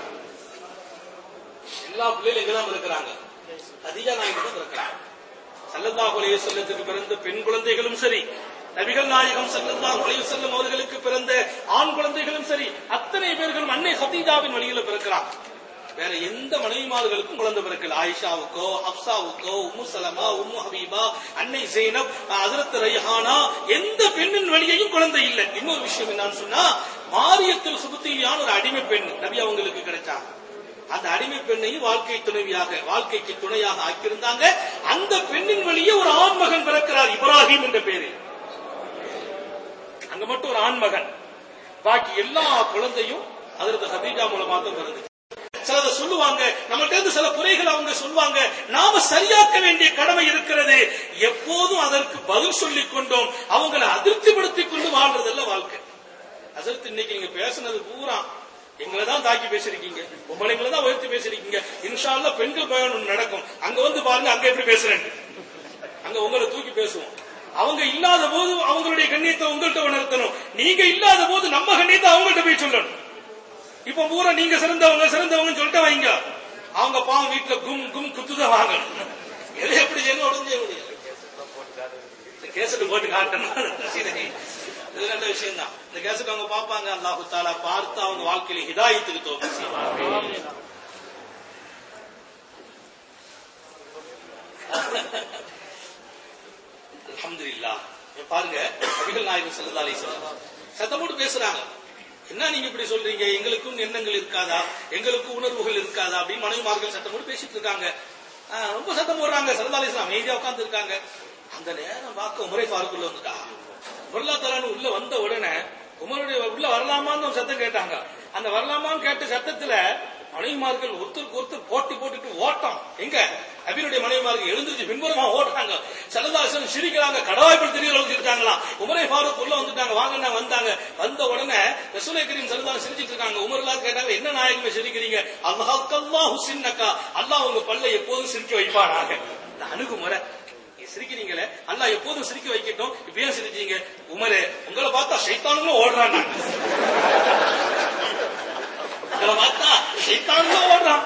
எல்லா பிள்ளைகளும் எங்கதான் இருக்கிறாங்க ஹதீஜா நாயகி தான் இருக்கிறாங்க சல்லல்லாஹு அலைஹி வஸல்லத்துக்கு பிறந்த பெண் குழந்தைகளும் சரி நபிகள் நாயகம் ஸல்லல்லாஹு அலைஹி வஸல்லம் அவர்களுக்கு பிறந்த ஆண் குழந்தைகளும் சரி அத்தனை பேர்களும் அன்னை ஹதீஜாவின் வழியில பிறக்கிறாங்க வேற எந்த மனைவிமார்களுக்கும் குழந்தை பிறக்கல ஆயிஷாவுக்கோ ஹப்சாவுக்கோ உம்மு சலமா உம்மு ஹபீபா அன்னை ஜெய்னப் ஹஜரத் ரைஹானா எந்த பெண்ணின் வழியையும் குழந்தை இல்லை இன்னொரு விஷயம் என்னன்னு சொன்னா மாரியத்தில் சுபத்தியான ஒரு அடிமை பெண் நபி அவங்களுக்கு கிடைச்சாங்க அந்த அடிமை பெண்ணையும் வாழ்க்கை துணைவியாக வாழ்க்கைக்கு துணையாக ஆக்கியிருந்தாங்க அந்த பெண்ணின் வழியே ஒரு ஆண்மகன் பிறக்கிறார் இப்ராஹிம் என்ற பேரில் அங்க மட்டும் ஒரு ஆண்மகன் பாக்கி எல்லா குழந்தையும் அதற்கு ஹதீஜா மூலமா தான் பிறந்து சிலதை சொல்லுவாங்க நம்மகிட்ட இருந்து சில குறைகள் அவங்க சொல்லுவாங்க நாம சரியாக்க வேண்டிய கடமை இருக்கிறது எப்போதும் அதற்கு பதில் சொல்லிக் கொண்டோம் அவங்களை அதிருப்திப்படுத்திக் கொண்டு வாழ்றதல்ல வாழ்க்கை அதற்கு இன்னைக்கு நீங்க பேசுனது பூரா எங்களை தான் தாக்கி பேசிருக்கீங்க பொம்பளைங்களை தான் உயர்த்தி பேசிருக்கீங்க இன்ஷா அல்லாஹ் பெண்கள் பயணம் நடக்கும் அங்க வந்து பாருங்க அங்க எப்படி பேசுறேன் அங்க உங்களை தூக்கி பேசுவோம் அவங்க இல்லாத போது அவங்களுடைய கண்ணியத்தை உங்கள்கிட்ட உணர்த்தணும் நீங்க இல்லாத போது நம்ம கண்ணியத்தை அவங்கள்ட்ட போய் சொல்லணும் இப்ப பூரா நீங்க சிறந்தவங்க சிறந்தவங்கன்னு சொல்லிட்டு வைங்க அவங்க பாவம் வீட்டுல கும் கும் குத்துதான் வாங்கணும் எதை எப்படி செய்யணும் உடனே செய்ய முடியாது இந்த கேசட் போட்டு காட்டணும் சரி. இது நல்ல விஷயம் தான் இந்த கேசட் அவங்க பார்ப்பாங்க அல்லாஹு தாலா பார்த்து அவங்க வாழ்க்கையில ஹிதாயத்துக்கு தோக்கம் செய்வாங்க அல்ஹம்துலில்லாஹ் இப்ப பாருங்க நபிகள் நாயகம் ஸல்லல்லாஹு அலைஹி வஸல்லம் சத்தம் போட்டு பேசுறாங்க என்ன நீங்க இப்படி சொல்றீங்க எங்களுக்கும் எண்ணங்கள் இருக்காதா எங்களுக்கும் உணர்வுகள் இருக்காதா அப்படின்னு மனைவிமார்கள் சத்தம் போட்டு பேசிட்டு இருக்காங்க ஆஹ், ரொம்ப சத்தம் போடுறாங்க ஸல்லல்லாஹு அலைஹி வஸல்லம் அமைதியா உட்கார்ந்து இருக்காங்க அந்த நேரம் பார்க்க உமரை ஃபாருக்குள்ள வந்துட்டா உமர்லா தலானு உள்ள வந்த உடனே உமருடைய உள்ள வரலாமான்னு ஒரு சத்தம் கேட்டாங்க அந்த வரலாமான்னு கேட்ட சத்தத்துல மனைவிமார்கள் ஒருத்தருக்கு ஒருத்தர் போட்டி போட்டுட்டு ஓட்டம் எங்க அபினுடைய மனைவிமார்கள் எழுந்திருச்சு பின்புறமா ஓடுறாங்க சலதாசன் சிரிக்கிறாங்க கடவாய்ப்பில் தெரியல இருக்காங்களாம் உமரை ஃபாரூக் உள்ள வந்துட்டாங்க வாங்க வந்தாங்க வந்த உடனே ரசூலை கரீம் சலதான் சிரிச்சிட்டு இருக்காங்க உமர்லாம் கேட்டாங்க என்ன நாயகமே சிரிக்கிறீங்க அல்லாஹ் ஹுசின்னக்கா அல்லாஹ் உங்க பல்லை எப்போதும் சிரிக்க வைப்பானாக இந்த அணுகுமுறை நீங்க சிரிக்கிறீங்களே அல்லாஹ் எப்போதும் சிரிக்க வைக்கட்டும் இப்ப ஏன் சிரிச்சீங்க உமரே உங்களை பார்த்தா சைத்தானுங்களும் ஓடுறான் உங்களை பார்த்தா சைத்தானுங்களும் ஓடுறான்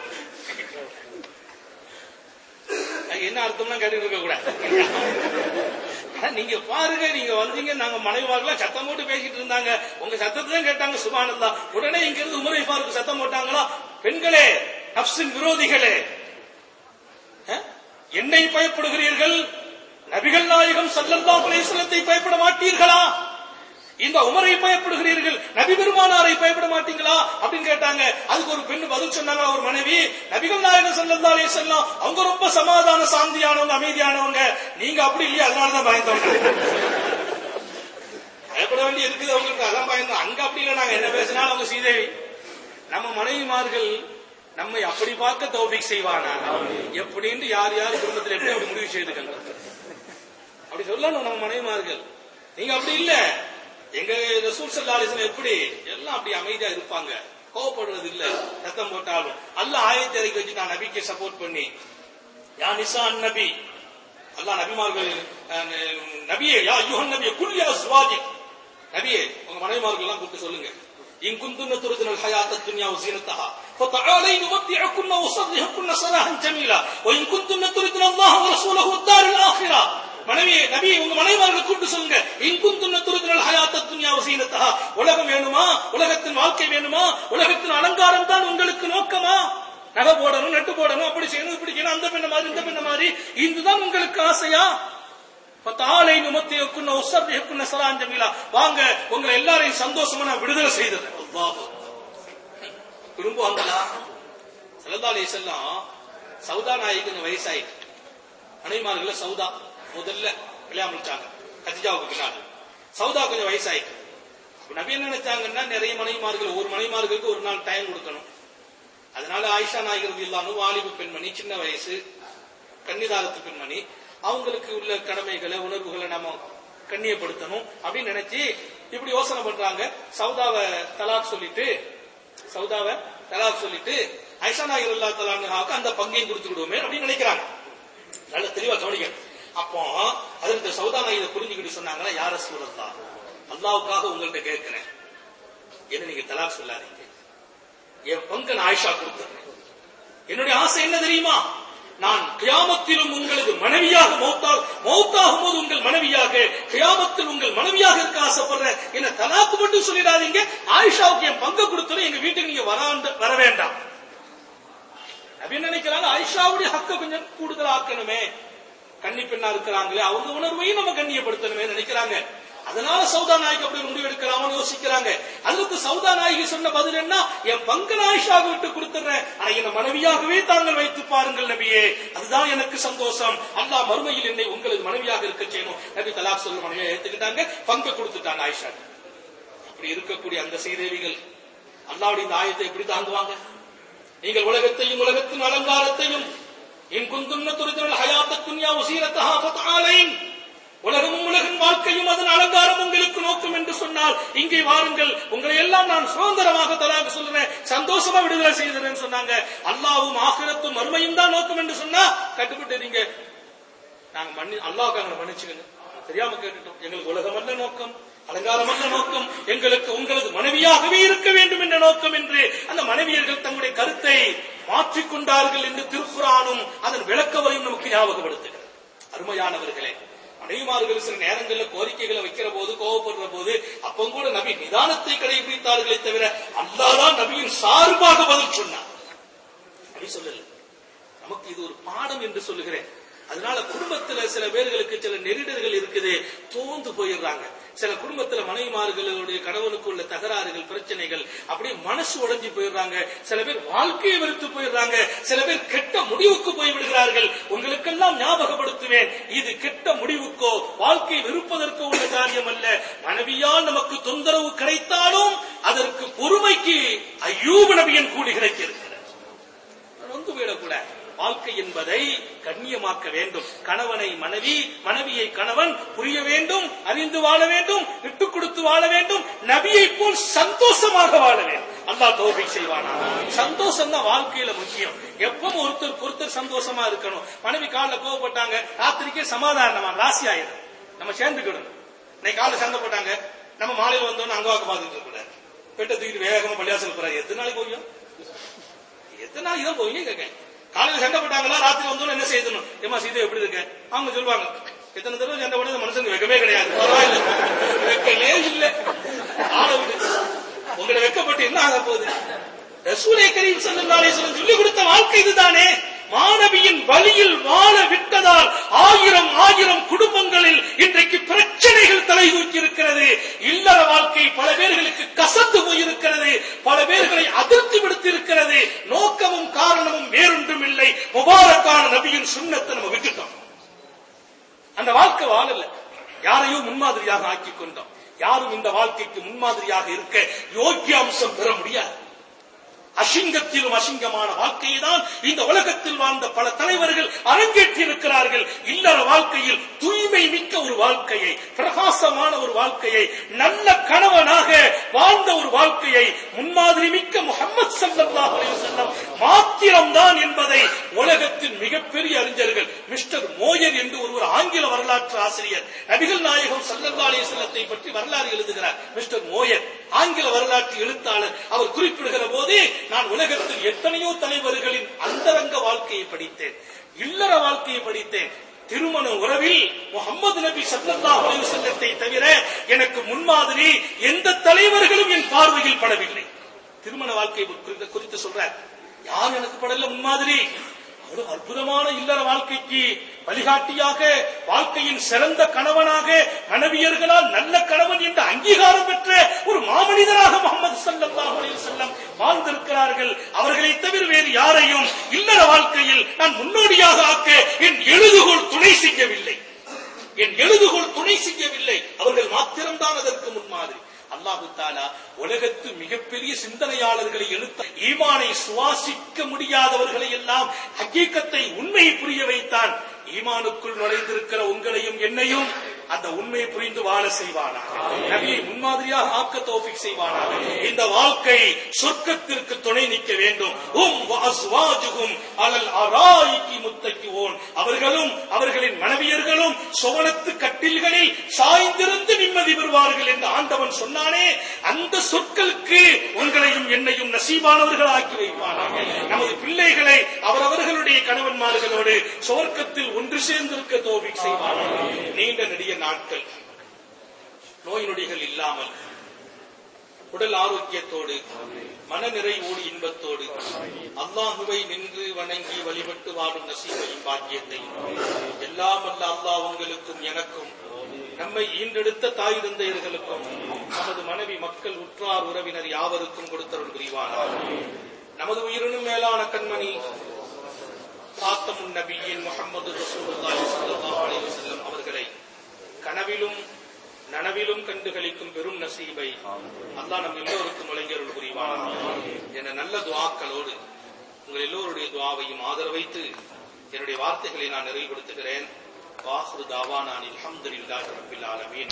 அது என்ன அர்த்தம்லாம் கேட்டுட்டு இருக்க கூடாது ஆனா நீங்க பாருங்க நீங்க வந்தீங்க நாங்க மனைவார்களா சத்தம் போட்டு பேசிட்டு இருந்தாங்க உங்க சத்தத்தை தான் கேட்டாங்க சுபானந்தா உடனே இங்க இருந்து உமரை பாருக்கு சத்தம் போட்டாங்களா பெண்களே நப்சின் விரோதிகளே அஹ், என்னை பயப்படுகிறீர்கள் நபிகள் நாயகம் சல்லல்லாஹு அலைஹி வஸல்லத்தை பயப்பட மாட்டீர்களா இந்த உமரை பயப்படுகிறீர்கள் நபி பெருமானாரை பயப்பட மாட்டீங்களா அப்படின்னு கேட்டாங்க அதுக்கு ஒரு பெண் பதில் சொன்னாங்க ஒரு மனைவி நபிகள் நாயகம் ஸல்லல்லாஹு அலைஹி வஸல்லம் அவங்க ரொம்ப சமாதான சாந்தியானவங்க அமைதியானவங்க நீங்க அப்படி இல்லையா அதனாலதான் பயந்தவங்க பயப்பட வேண்டி இருக்குது அவங்களுக்கு அதான் பயந்தோம் அங்க அப்படி இல்லை நாங்க என்ன பேசினாலும் அவங்க சீதேவி நம்ம மனைவிமார்கள் நம்மை அப்படி பார்க்க தௌபிக் செய்வானா எப்படின்னு யார் யார் குடும்பத்தில் எப்படி அப்படி முடிவு செய்துக்கங்க அப்படி சொல்லணும் நம்ம மனைவிமார்கள் நீங்க அப்படி இல்ல எங்க ரசூல் ஸல்லல்லாஹு அலைஹி வஸல்லம் எப்படி எல்லாம் அப்படி அமைதியா இருப்பாங்க கோவப்படுறது இல்ல ரத்தம் போட்டாலும் அல்லாஹ் ஆயத்தை இறக்கி வச்சு நான் நபிக்கு சப்போர்ட் பண்ணி யா நிசா நபி அல்லாஹ் நபிமார்கள் அஹ், நபியே யா யுஹன் நபியே குல் யா சுவாஜி நபியே உங்க மனைவிமார்கள் எல்லாம் கூப்பிட்டு சொல்லுங்க இன் குந்துன்ன துருதுனல் ஹயாத்த துன்யா வஸீனத்தஹா فتعالين نمتعكن وصرحكن سراحا جميلا وإن كنتن تردن الله ورسوله والدار الآخرة மனைவியே நபி உங்க மனைவிமார்கள் கூப்பிட்டு சொல்லுங்க இன்குந்துன்ன துருதுனல் ஹயாத்த துன்யா வஸீனத்தஹா உலகம் வேணுமா உலகத்தின் வாழ்க்கை வேணுமா உலகத்தின் அலங்காரம் தான் உங்களுக்கு நோக்கமா நகை போடணும் நட்டு போடணும் அப்படி செய்யணும் இப்படி செய்யணும் அந்த பெண்ண மாதிரி இந்த பெண்ண மாதிரி இதுதான் உங்களுக்கு ஆசையா பத்தாலை நுமத்தியக்குன்ன உசர்தியக்குன்ன சராஞ்சமிலா வாங்க உங்களை எல்லாரையும் சந்தோஷமா நான் விடுதலை செய்தது அல்லாஹ் விரும்புவாங்களா சல்லா அலி செல்லம் சவுதா நாய்க்கு கொஞ்சம் வயசாயிட்டு மனைவிமார்கள சவுதா முதல்ல கல்யாணம் முடிச்சாங்க கத்திஜாவுக்கு பின்னாடி சவுதா கொஞ்சம் வயசாயிட்டு அப்ப நபி என்ன நினைச்சாங்கன்னா நிறைய மனைவிமார்கள் ஒரு மனைவிமார்களுக்கு ஒரு நாள் டைம் கொடுக்கணும் அதனால ஆயிஷா நாயகர் இல்லாம வாலிபு பெண்மணி சின்ன வயசு கன்னிதாரத்து பெண்மணி அவங்களுக்கு உள்ள கடமைகளை உணர்வுகளை நம்ம கண்ணியப்படுத்தணும் அப்படின்னு நினைச்சு இப்படி யோசனை பண்றாங்க சவுதாவை தலாக் சொல்லிட்டு சவுதாவை தலாக் சொல்லிட்டு ஐஷா நாயகர் அல்லா தலானுக்கு அந்த பங்கையும் கொடுத்துக்கிடுவோமே அப்படின்னு நினைக்கிறாங்க நல்ல தெளிவா கவனிக்க அப்போ அதற்கு சவுதா நாயகரை புரிஞ்சுக்கிட்டு சொன்னாங்கன்னா யார சூழல்லா அல்லாவுக்காக உங்கள்கிட்ட கேட்கிறேன் என்ன நீங்க தலாக் சொல்லாதீங்க என் பங்கு நான் ஆயிஷா கொடுத்துறேன் என்னுடைய ஆசை என்ன தெரியுமா நான் கியாமத்திலும் உங்களது மனைவியாக மௌத்தால் மௌத்தாகும் போது உங்கள் மனைவியாக கியாமத்தில் உங்கள் மனைவியாக இருக்க ஆசைப்படுறேன் என்ன தலாக்கு மட்டும் சொல்லிடாதீங்க ஆயிஷாவுக்கு என் பங்கு கொடுத்துரும் எங்க வீட்டுக்கு நீங்க வராண்ட வர வேண்டாம் அப்படின்னு நினைக்கிறாங்க ஆயிஷாவுடைய ஹக்க கொஞ்சம் கூடுதல் ஆக்கணுமே கன்னி பெண்ணா இருக்கிறாங்களே அவங்க உணர்வையும் நம்ம கண்ணியப்படுத்தணுமே நினைக்கிறாங்க அதனால சவுதா நாய்க்கு அப்படி முடிவு எடுக்கலாம்னு யோசிக்கிறாங்க அதுக்கு சவுதா நாயகி சொன்ன பதில் என்ன என் பங்கு ஆயிஷாக விட்டு கொடுத்துறேன் ஆனா என்ன மனைவியாகவே தாங்கள் வைத்து பாருங்கள் நபியே அதுதான் எனக்கு சந்தோஷம் அல்லாஹ் மறுமையில் என்னை உங்களது மனைவியாக இருக்க செய்யணும் நபி தலாக் சொல்ல மனைவியா ஏத்துக்கிட்டாங்க பங்கு கொடுத்துட்டாங்க ஆயிஷா அப்படி இருக்கக்கூடிய அந்த சீதேவிகள் அல்லாவுடைய இந்த ஆயத்தை எப்படி தாங்குவாங்க நீங்கள் உலகத்தையும் உலகத்தின் அலங்காரத்தையும் இன் குந்துன்ன துரிதல் ஹயாத்த துன்யா உசீரத்தஹா ஃபதஆலைன் உலகமும் உலகின் வாழ்க்கையும் அதன் அலங்காரம் உங்களுக்கு நோக்கம் என்று சொன்னால் இங்கே வாருங்கள் உங்களை எல்லாம் நான் சுதந்திரமாக தலாக சொல்றேன் சந்தோஷமா விடுதலை செய்கிறேன் சொன்னாங்க அல்லாவும் ஆகிரத்தும் மறுமையும் தான் நோக்கம் என்று சொன்னா கட்டுப்பட்டுறீங்க நாங்க மன்னி அல்லாவுக்கு அங்க மன்னிச்சுக்கங்க தெரியாம கேட்டுட்டோம் எங்களுக்கு உலகம் அல்ல நோக்கம் அலங்காரம் அல்ல நோக்கம் எங்களுக்கு உங்களது மனைவியாகவே இருக்க வேண்டும் என்ற நோக்கம் என்று அந்த மனைவியர்கள் தங்களுடைய கருத்தை மாற்றிக்கொண்டார்கள் என்று திருக்குறானும் அதன் விளக்கவரையும் நமக்கு ஞாபகப்படுத்துகிறது அருமையானவர்களே மனைவிமார்கள் சில நேரங்களில் கோரிக்கைகளை வைக்கிற போது கோவப்படுற போது அப்ப கூட நபி நிதானத்தை கடைபிடித்தார்களே தவிர அல்லாதான் நபியின் சார்பாக பதில் சொன்னார் அப்படி சொல்லல நமக்கு இது ஒரு பாடம் என்று சொல்லுகிறேன் அதனால குடும்பத்துல சில பேர்களுக்கு சில நெருடல்கள் இருக்குது தோந்து போயிடுறாங்க சில குடும்பத்துல மனைவிமார்களுடைய கணவனுக்கு உள்ள தகராறுகள் பிரச்சனைகள் அப்படியே மனசு உடைஞ்சு போயிடுறாங்க சில பேர் வாழ்க்கையை வெறுத்து போயிடுறாங்க சில பேர் கெட்ட முடிவுக்கு போய் விடுகிறார்கள் உங்களுக்கெல்லாம் ஞாபகப்படுத்துவேன் இது கெட்ட முடிவுக்கோ வாழ்க்கை வெறுப்பதற்கோ உள்ள காரியம் அல்ல மனைவியால் நமக்கு தொந்தரவு கிடைத்தாலும் அதற்கு பொறுமைக்கு ஐயூப் நபியின் கூலி கிடைக்கிறது நொந்து விடக்கூடாது வாழ்க்கை என்பதை கண்ணியமாக்க வேண்டும் கணவனை மனைவி மனைவியை கணவன் புரிய வேண்டும் அறிந்து வாழ வேண்டும் விட்டுக் கொடுத்து வாழ வேண்டும் நபியை போல் சந்தோஷமாக வாழ வேண்டும் அல்லாஹ் தௌஃபீக் செய்வானா சந்தோஷம் தான் வாழ்க்கையில முக்கியம் எப்பவும் ஒருத்தர் ஒருத்தர் சந்தோஷமா இருக்கணும் மனைவி காலைல கோவப்பட்டாங்க ராத்திரிக்கே சமாதானமா ராசி ஆயிடும் நம்ம சேர்ந்துக்கணும் இன்னைக்கு காலைல சண்டை போட்டாங்க நம்ம மாலையில வந்தோம்னு அங்க வாக்கு பார்த்துட்டு இருக்க கூடாது பெட்ட தூக்கிட்டு வேகமா பள்ளியாசல் போறாரு எத்தனை நாளைக்கு போயும் எத்தனை நாளைக்கு தான் போவீங்க கேட்க காலையில சண்டை போட்டாங்களா ராத்திரி வந்தோன்னு என்ன செய்யணும் ஏமா சீதை எப்படி இருக்க அவங்க சொல்லுவாங்க எத்தனை தடவை சண்டை போட மனுஷனுக்கு வெக்கமே கிடையாது பரவாயில்ல வெக்கமே இல்ல ஆளை விடு உங்களை வெக்கப்பட்டு என்ன ஆக போகுது ரசூலே கரீம் ஸல்லல்லாஹு அலைஹி வஸல்லம் சொல்லி கொடுத்த வாழ்க்கை இதுதானே மாணவியின் வழியில் வாழ விட்டதால் ஆயிரம் ஆயிரம் குடும்பங்களில் இன்றைக்கு பிரச்சனைகள் தலை தூக்கி இருக்கிறது இல்லற வாழ்க்கை பல பேர்களுக்கு கசந்து போயிருக்கிறது பல பேர்களை அதிர்ச்சி விடுத்திருக்கிறது நோக்கமும் காரணமும் வேறொன்றும் இல்லை முபாரக்கான நபியின் சுண்ணத்தை நம்ம விட்டுட்டோம் அந்த வாழ்க்கை வாழல யாரையும் முன்மாதிரியாக ஆக்கிக் கொண்டோம் யாரும் இந்த வாழ்க்கைக்கு முன்மாதிரியாக இருக்க யோக்கிய அம்சம் பெற முடியாது அசிங்கத்திலும் அசிங்கமான வாழ்க்கையை தான் இந்த உலகத்தில் வாழ்ந்த பல தலைவர்கள் அரங்கேற்றி இருக்கிறார்கள் இல்லற வாழ்க்கையில் தூய்மை மிக்க ஒரு வாழ்க்கையை பிரகாசமான ஒரு வாழ்க்கையை நல்ல கணவனாக வாழ்ந்த ஒரு வாழ்க்கையை முன்மாதிரி மிக்க முகமது சல்லல்லாஹு அலைஹி வஸல்லம் மாத்திரம்தான் என்பதை உலகத்தின் மிகப்பெரிய அறிஞர்கள் மிஸ்டர் மோயர் என்று ஒருவர் ஆங்கில வரலாற்று ஆசிரியர் நபிகள் நாயகம் சல்லல்லாஹு அலைஹி வஸல்லத்தை பற்றி வரலாறு எழுதுகிறார் மிஸ்டர் மோயர் ஆங்கில வரலாற்று எழுத்தாளர் அவர் குறிப்பிடுகிற போது நான் உலகத்தில் எத்தனையோ தலைவர்களின் அந்தரங்க வாழ்க்கையை படித்தேன் இல்லற வாழ்க்கையை படித்தேன் திருமண உறவில் முகமது நபி சல்லல்லாஹு அலைஹி வஸல்லத்தை தவிர எனக்கு முன்மாதிரி எந்த தலைவர்களும் என் பார்வையில் படவில்லை திருமண வாழ்க்கை குறித்து குறித்து சொல்றார் யார் எனக்கு படல முன்மாதிரி அவ்வளவு அற்புதமான இல்லற வாழ்க்கைக்கு வழிகாட்டியாக வாழ்க்கையின் சிறந்த கணவனாக மனைவியர்களால் நல்ல கணவன் என்ற அங்கீகாரம் பெற்ற ஒரு மாமனிதராக முகமது சல்லல்லாஹு அலைஹி வஸல்லம் வாழ்ந்திருக்கிறார்கள் அவர்களை தவிர வேறு யாரையும் இல்லற வாழ்க்கையில் நான் முன்னோடியாக ஆக்க என் எழுதுகோள் துணை செய்யவில்லை என் எழுதுகோள் துணை செய்யவில்லை அவர்கள் மாத்திரம்தான் அதற்கு முன்மாதிரி அல்லாஹு தாலா உலகத்து மிகப்பெரிய சிந்தனையாளர்களை எழுத்த ஈமானை சுவாசிக்க முடியாதவர்களை எல்லாம் ஹக்கீக்கத்தை உண்மையை புரிய வைத்தான் ஈமானுக்குள் நுழைந்திருக்கிற உங்களையும் என்னையும் அந்த உண்மையை புரிந்து வாழ செய்வானாக நபியை முன்மாதிரியாக ஆக்க தோஃபிக் செய்வானாக இந்த வாழ்க்கை சொர்க்கத்திற்கு துணை நிற்க வேண்டும் உம் அஸ்வாஜுகும் அலல் அராய்க்கு முத்தக்கிவோன் அவர்களும் அவர்களின் மனைவியர்களும் சுவனத்து கட்டில்களில் சாய்ந்திருந்து நிம்மதி பெறுவார்கள் என்று ஆண்டவன் சொன்னானே அந்த சொற்களுக்கு உங்களையும் என்னையும் நசீபானவர்கள் ஆக்கி வைப்பானாக நமது பிள்ளைகளை அவரவர்களுடைய கணவன்மார்களோடு சுவர்க்கத்தில் ஒன்று சேர்ந்திருக்க தோபிக் செய்வானாக நீண்ட நெடிய நாட்கள் நோய் நொடிகள் இல்லாமல் உடல் ஆரோக்கியத்தோடு மனநிறைவோடு இன்பத்தோடு அல்லாஹுவை நின்று வணங்கி வழிபட்டு வாழும் நசீமையும் பாக்கியத்தையும் எல்லாம் அல்ல அல்லாஹ் உங்களுக்கும் எனக்கும் நம்மை ஈண்டெடுத்த தாய் தந்தையர்களுக்கும் நமது மனைவி மக்கள் உற்றார் உறவினர் யாவருக்கும் கொடுத்தருள் புரிவானார் நமது உயிரினும் மேலான கண்மணி காத்தமுன் நபியின் முகமது ரசூலுல்லாஹி ஸல்லல்லாஹு அலைஹி வஸல்லம் அவர்களை கனவிலும் நனவிலும் கண்டுகளிக்கும் பெரும் நசீபை அல்லாஹ் நம் எல்லோருக்கும் வழங்கியருள் புரிவானாக என நல்ல துவாக்களோடு உங்கள் எல்லோருடைய துவாவையும் ஆதரவைத்து என்னுடைய வார்த்தைகளை நான் நிறைவுபடுத்துகிறேன் வாஹ்ரு தாவானான் அல்ஹம்துலில்லாஹி ரப்பில் ஆலமீன்